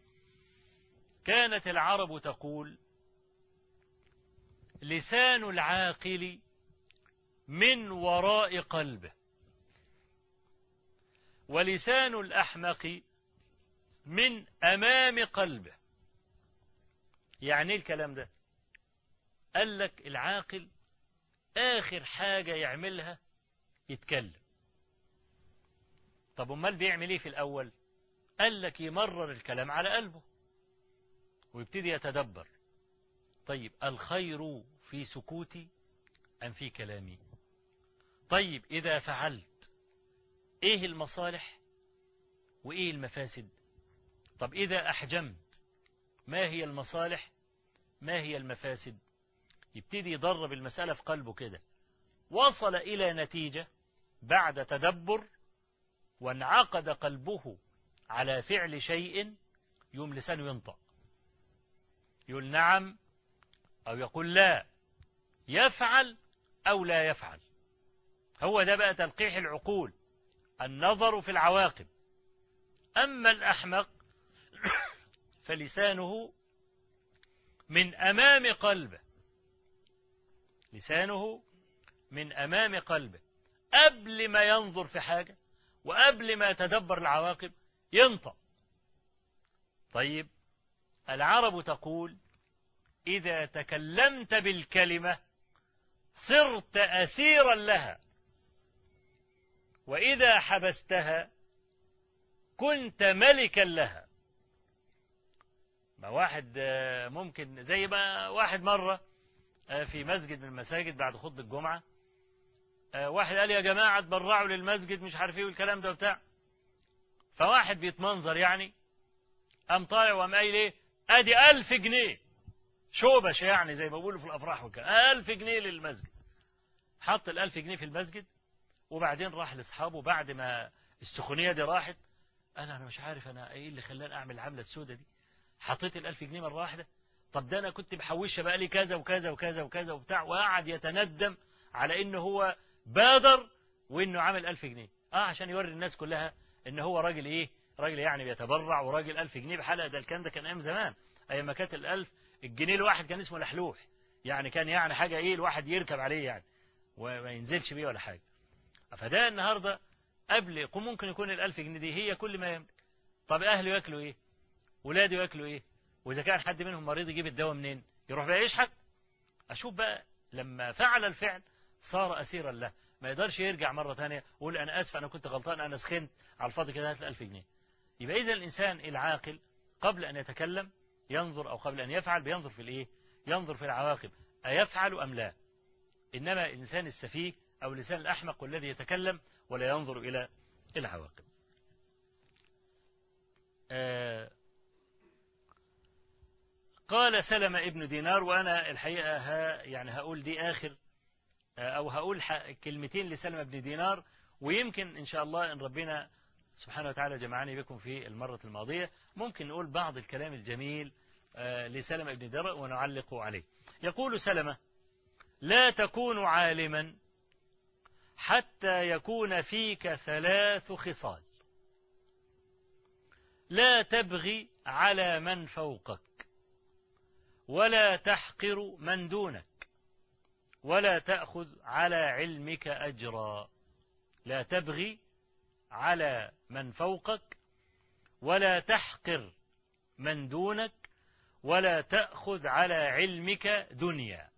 كانت العرب تقول لسان العاقل من وراء قلبه ولسان الأحمق من أمام قلبه يعني الكلام ده قال لك العاقل آخر حاجة يعملها يتكلم طب امال بيعمل ايه في الأول قال لك يمرر الكلام على قلبه ويبتدي يتدبر طيب الخير في سكوتي أم في كلامي طيب إذا فعلت إيه المصالح وإيه المفاسد طب إذا أحجمت ما هي المصالح ما هي المفاسد يبتدي يدرب المسألة في قلبه كده وصل إلى نتيجة بعد تدبر وانعقد قلبه على فعل شيء يوم لسانه ينطق يقول نعم أو يقول لا يفعل أو لا يفعل هو ده بقى تلقيح العقول النظر في العواقب أما الأحمق فلسانه من أمام قلبه لسانه من أمام قلبه قبل ما ينظر في حاجة وقبل ما يتدبر العواقب ينطق طيب العرب تقول إذا تكلمت بالكلمة صرت أسيرا لها وإذا حبستها كنت ملكا لها ما واحد ممكن زي ما واحد مرة في مسجد من المساجد بعد خطبة الجمعة واحد قال يا جماعة تبرعوا للمسجد مش عارف ايه والكلام ده وبتاع فواحد بيتمنظر يعني قام طالع وقام قايل ايه ادي ألف جنيه شوبش يعني زي ما بيقولوا في الافراح وكده ألف جنيه للمسجد حط الألف جنيه في المسجد وبعدين راح لاصحابه بعد ما السخونيه دي راحت انا انا مش عارف انا ايه اللي خلاني اعمل العمله السوداء دي حطيت الألف جنيه مره واحده طب ده انا كنت محوشها بقى لي كذا وكذا وكذا وكذا وبتاع وقعد يتندم على انه هو بادر وانه عمل ألف جنيه اه عشان يوري الناس كلها ان هو راجل ايه راجل يعني بيتبرع وراجل ألف جنيه بحلقه ده الكلام ده كان ايام زمان ايام ما كانت الألف الجنيه الواحد كان اسمه لحلوح يعني كان يعني حاجه ايه الواحد يركب عليه يعني وما ينزلش بيه ولا حاجه فده النهارده قبل ممكن يكون الألف جنيه دي هي كل ما يملك طب أهله ياكلوا إيه ولاده ياكلوا إيه وإذا كان حد منهم مريض يجيب الدواء منين يروح بقى يشحت أشوف بقى لما فعل الفعل صار أسيرا له ما يقدرش يرجع مرة ثانية ويقول أنا آسف أنا كنت غلطان أنا سخنت على الفاضي كده هات الألف جنيه يبقى إذا الإنسان العاقل قبل أن يتكلم ينظر أو قبل أن يفعل بينظر في الإيه ينظر في العواقب أيفعل أم لا إنما الإنسان السفيه أو اللسان الأحمق الذي يتكلم ولا ينظر إلى العواقب آه قال سلم ابن دينار وأنا الحقيقة ها يعني هقول دي آخر آه أو هقول كلمتين لسلم ابن دينار ويمكن إن شاء الله إن ربنا سبحانه وتعالى جمعني بكم في المرة الماضية ممكن نقول بعض الكلام الجميل آه لسلم ابن دينار ونعلق عليه يقول سلمة لا تكون عالما حتى يكون فيك ثلاث خصال لا تبغي على من فوقك ولا تحقر من دونك ولا تأخذ على علمك أجرا لا تبغي على من فوقك ولا تحقر من دونك ولا تأخذ على علمك دنيا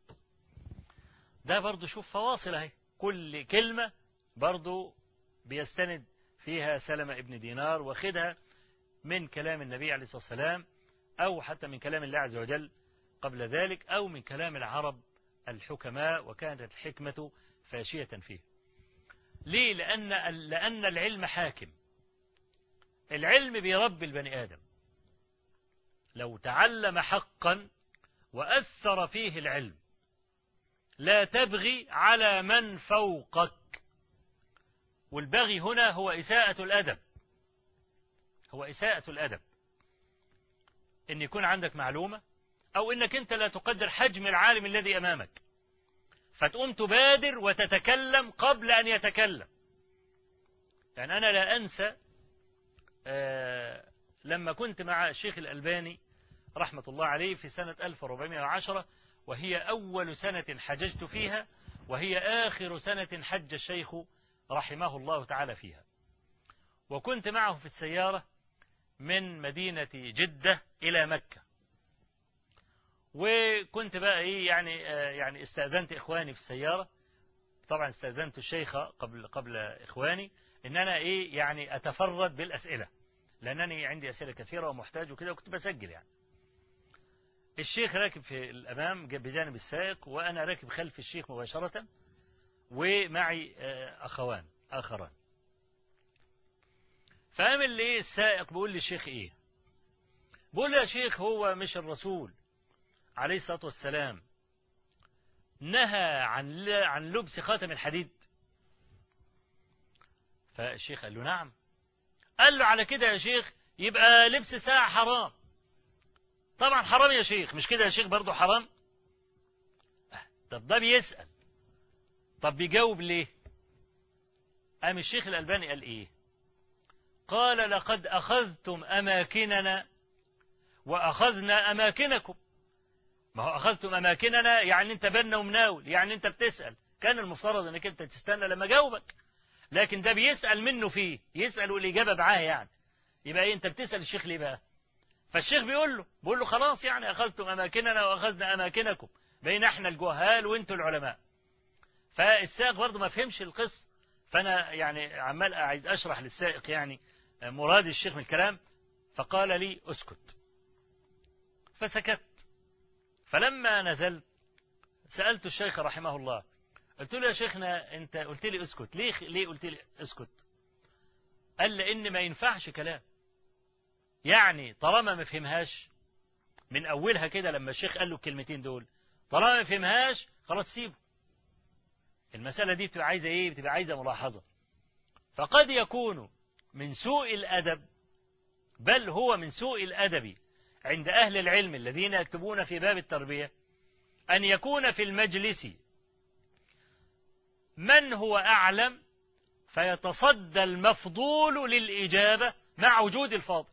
ده برضو شوف فواصل اهي كل كلمة برضو بيستند فيها سلمة ابن دينار واخدها من كلام النبي عليه الصلاة والسلام أو حتى من كلام الله عز وجل قبل ذلك أو من كلام العرب الحكماء وكانت الحكمة فاشية فيه ليه لأن, لأن العلم حاكم العلم بيربي البني آدم لو تعلم حقا وأثر فيه العلم لا تبغي على من فوقك والبغي هنا هو إساءة الأدب هو إساءة الأدب إن يكون عندك معلومة أو إنك أنت لا تقدر حجم العالم الذي أمامك فتقوم تبادر وتتكلم قبل أن يتكلم يعني أنا لا أنسى آه لما كنت مع الشيخ الألباني رحمة الله عليه في سنة 1410 وهي أول سنة حججت فيها وهي آخر سنة حج الشيخ رحمه الله تعالى فيها وكنت معه في السيارة من مدينة جدة إلى مكة وكنت بقى إيه يعني آه يعني استأذنت إخواني في السيارة طبعا استأذنت الشيخ قبل قبل إخواني إن أنا إيه يعني أتفرد بالأسئلة لأنني عندي أسئلة كثيرة ومحتاج وكده وكنت بسجل يعني الشيخ راكب في الأمام بجانب السائق وأنا راكب خلف الشيخ مباشرة ومعي أخوان آخران فقام اللي السائق بيقول للشيخ إيه بيقول له يا شيخ هو مش الرسول عليه الصلاة والسلام نهى عن عن لبس خاتم الحديد فالشيخ قال له نعم قال له على كده يا شيخ يبقى لبس ساعة حرام طبعا حرام يا شيخ مش كده يا شيخ برضه حرام طب ده بيسأل طب بيجاوب ليه قام الشيخ الألباني قال إيه قال لقد أخذتم أماكننا وأخذنا أماكنكم ما هو أخذتم أماكننا يعني أنت بنا ومناول يعني أنت بتسأل كان المفترض أنك أنت تستنى لما جاوبك لكن ده بيسأل منه فيه يسأل والإجابة معاه يعني يبقى إيه أنت بتسأل الشيخ ليه بقى فالشيخ بيقول له بيقول له خلاص يعني أخذتم أماكننا وأخذنا أماكنكم بين احنا الجهال وانتوا العلماء فالسائق برضه ما فهمش القصة فأنا يعني عمال عايز أشرح للسائق يعني مراد الشيخ من الكلام فقال لي اسكت فسكت فلما نزلت سألت الشيخ رحمه الله قلت له يا شيخنا أنت قلت لي اسكت ليه ليه قلت لي اسكت قال لأن ما ينفعش كلام يعني طالما ما فهمهاش من أولها كده لما الشيخ قال له الكلمتين دول طالما ما فهمهاش خلاص سيبه المسألة دي بتبقى عايزة إيه بتبقى عايزة ملاحظة فقد يكون من سوء الأدب بل هو من سوء الأدب عند أهل العلم الذين يكتبون في باب التربية أن يكون في المجلس من هو أعلم فيتصدى المفضول للإجابة مع وجود الفاضل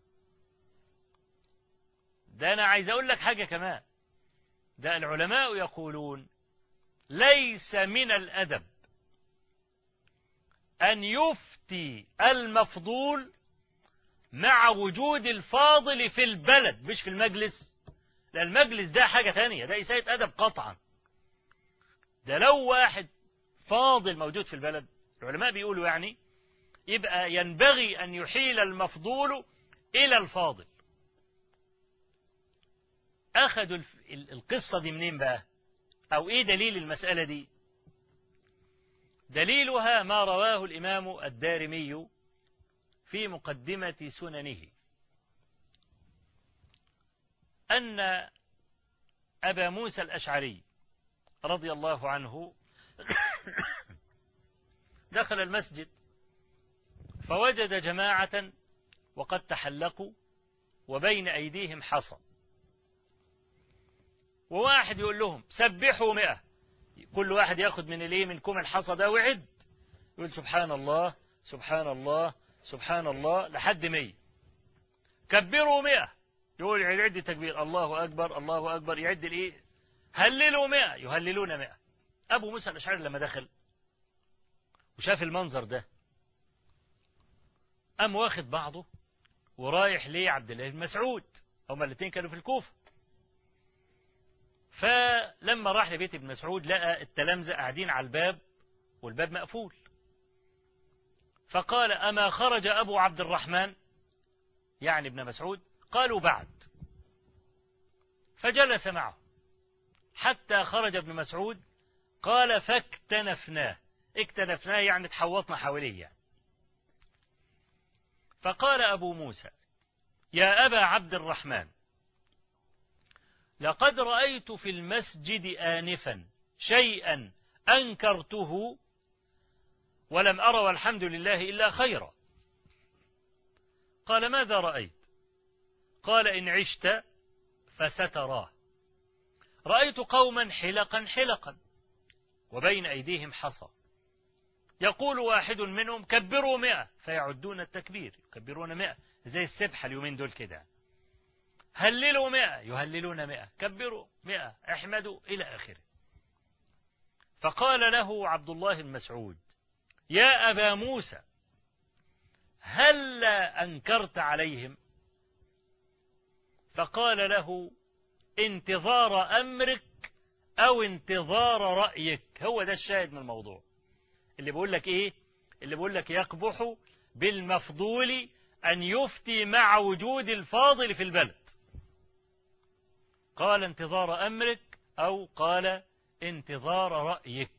ده أنا عايز أقول لك حاجة كمان ده العلماء يقولون ليس من الأدب أن يفتي المفضول مع وجود الفاضل في البلد مش في المجلس لا المجلس ده حاجة تانية ده إساءة أدب قطعا ده لو واحد فاضل موجود في البلد العلماء بيقولوا يعني يبقى ينبغي أن يحيل المفضول إلى الفاضل أخذوا القصة دي منين بقى أو إيه دليل المسألة دي دليلها ما رواه الإمام الدارمي في مقدمة سننه أن أبا موسى الأشعري رضي الله عنه دخل المسجد فوجد جماعة وقد تحلقوا وبين أيديهم حصى وواحد يقول لهم سبحوا مئة كل واحد ياخد من الايه من كوم الحصى ده وعد يقول سبحان الله سبحان الله سبحان الله لحد مية كبروا مئة يقول يعد تكبير الله أكبر الله أكبر يعد الإيه هللوا مئة يهللون مئة أبو موسى الأشعري لما دخل وشاف المنظر ده قام واخد بعضه ورايح ليه عبد الله بن مسعود هما الاثنين كانوا في الكوفة فلما راح لبيت ابن مسعود لقى التلامذة قاعدين على الباب والباب مقفول فقال أما خرج أبو عبد الرحمن يعني ابن مسعود قالوا بعد فجلس معه حتى خرج ابن مسعود قال فاكتنفناه اكتنفناه يعني تحوطنا حواليه يعني. فقال أبو موسى يا أبا عبد الرحمن لقد رأيت في المسجد آنفا شيئا أنكرته ولم أرى والحمد لله إلا خيرا قال ماذا رأيت قال إن عشت فستراه رأيت قوما حلقا حلقا وبين أيديهم حصى يقول واحد منهم كبروا مئة فيعدون التكبير يكبرون مئة زي السبحة اليومين دول كده هللوا مئة يهللون مئة كبروا مئة احمدوا إلى آخره فقال له عبد الله المسعود يا أبا موسى هل أنكرت عليهم فقال له انتظار أمرك أو انتظار رأيك هو ده الشاهد من الموضوع اللي بيقول لك إيه اللي بيقول لك يقبح بالمفضول أن يفتي مع وجود الفاضل في البلد قال انتظار أمرك أو قال انتظار رأيك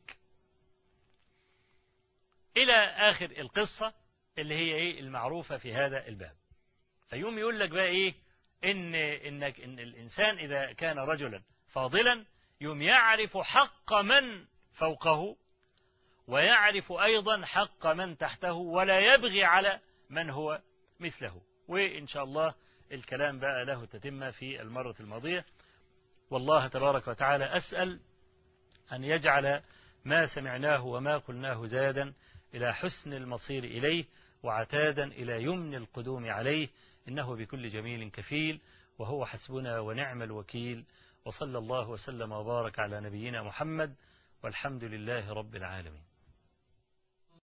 إلى آخر القصة اللي هي إيه المعروفة في هذا الباب فيوم يقول لك بقى إيه إن, إنك إن الإنسان إذا كان رجلا فاضلا يوم يعرف حق من فوقه ويعرف أيضا حق من تحته ولا يبغي على من هو مثله وإن شاء الله الكلام بقى له تتمة في المرة الماضية والله تبارك وتعالى أسأل أن يجعل ما سمعناه وما قلناه زادا إلى حسن المصير إليه وعتادا إلى يمن القدوم عليه إنه بكل جميل كفيل وهو حسبنا ونعم الوكيل وصلى الله وسلم وبارك على نبينا محمد والحمد لله رب العالمين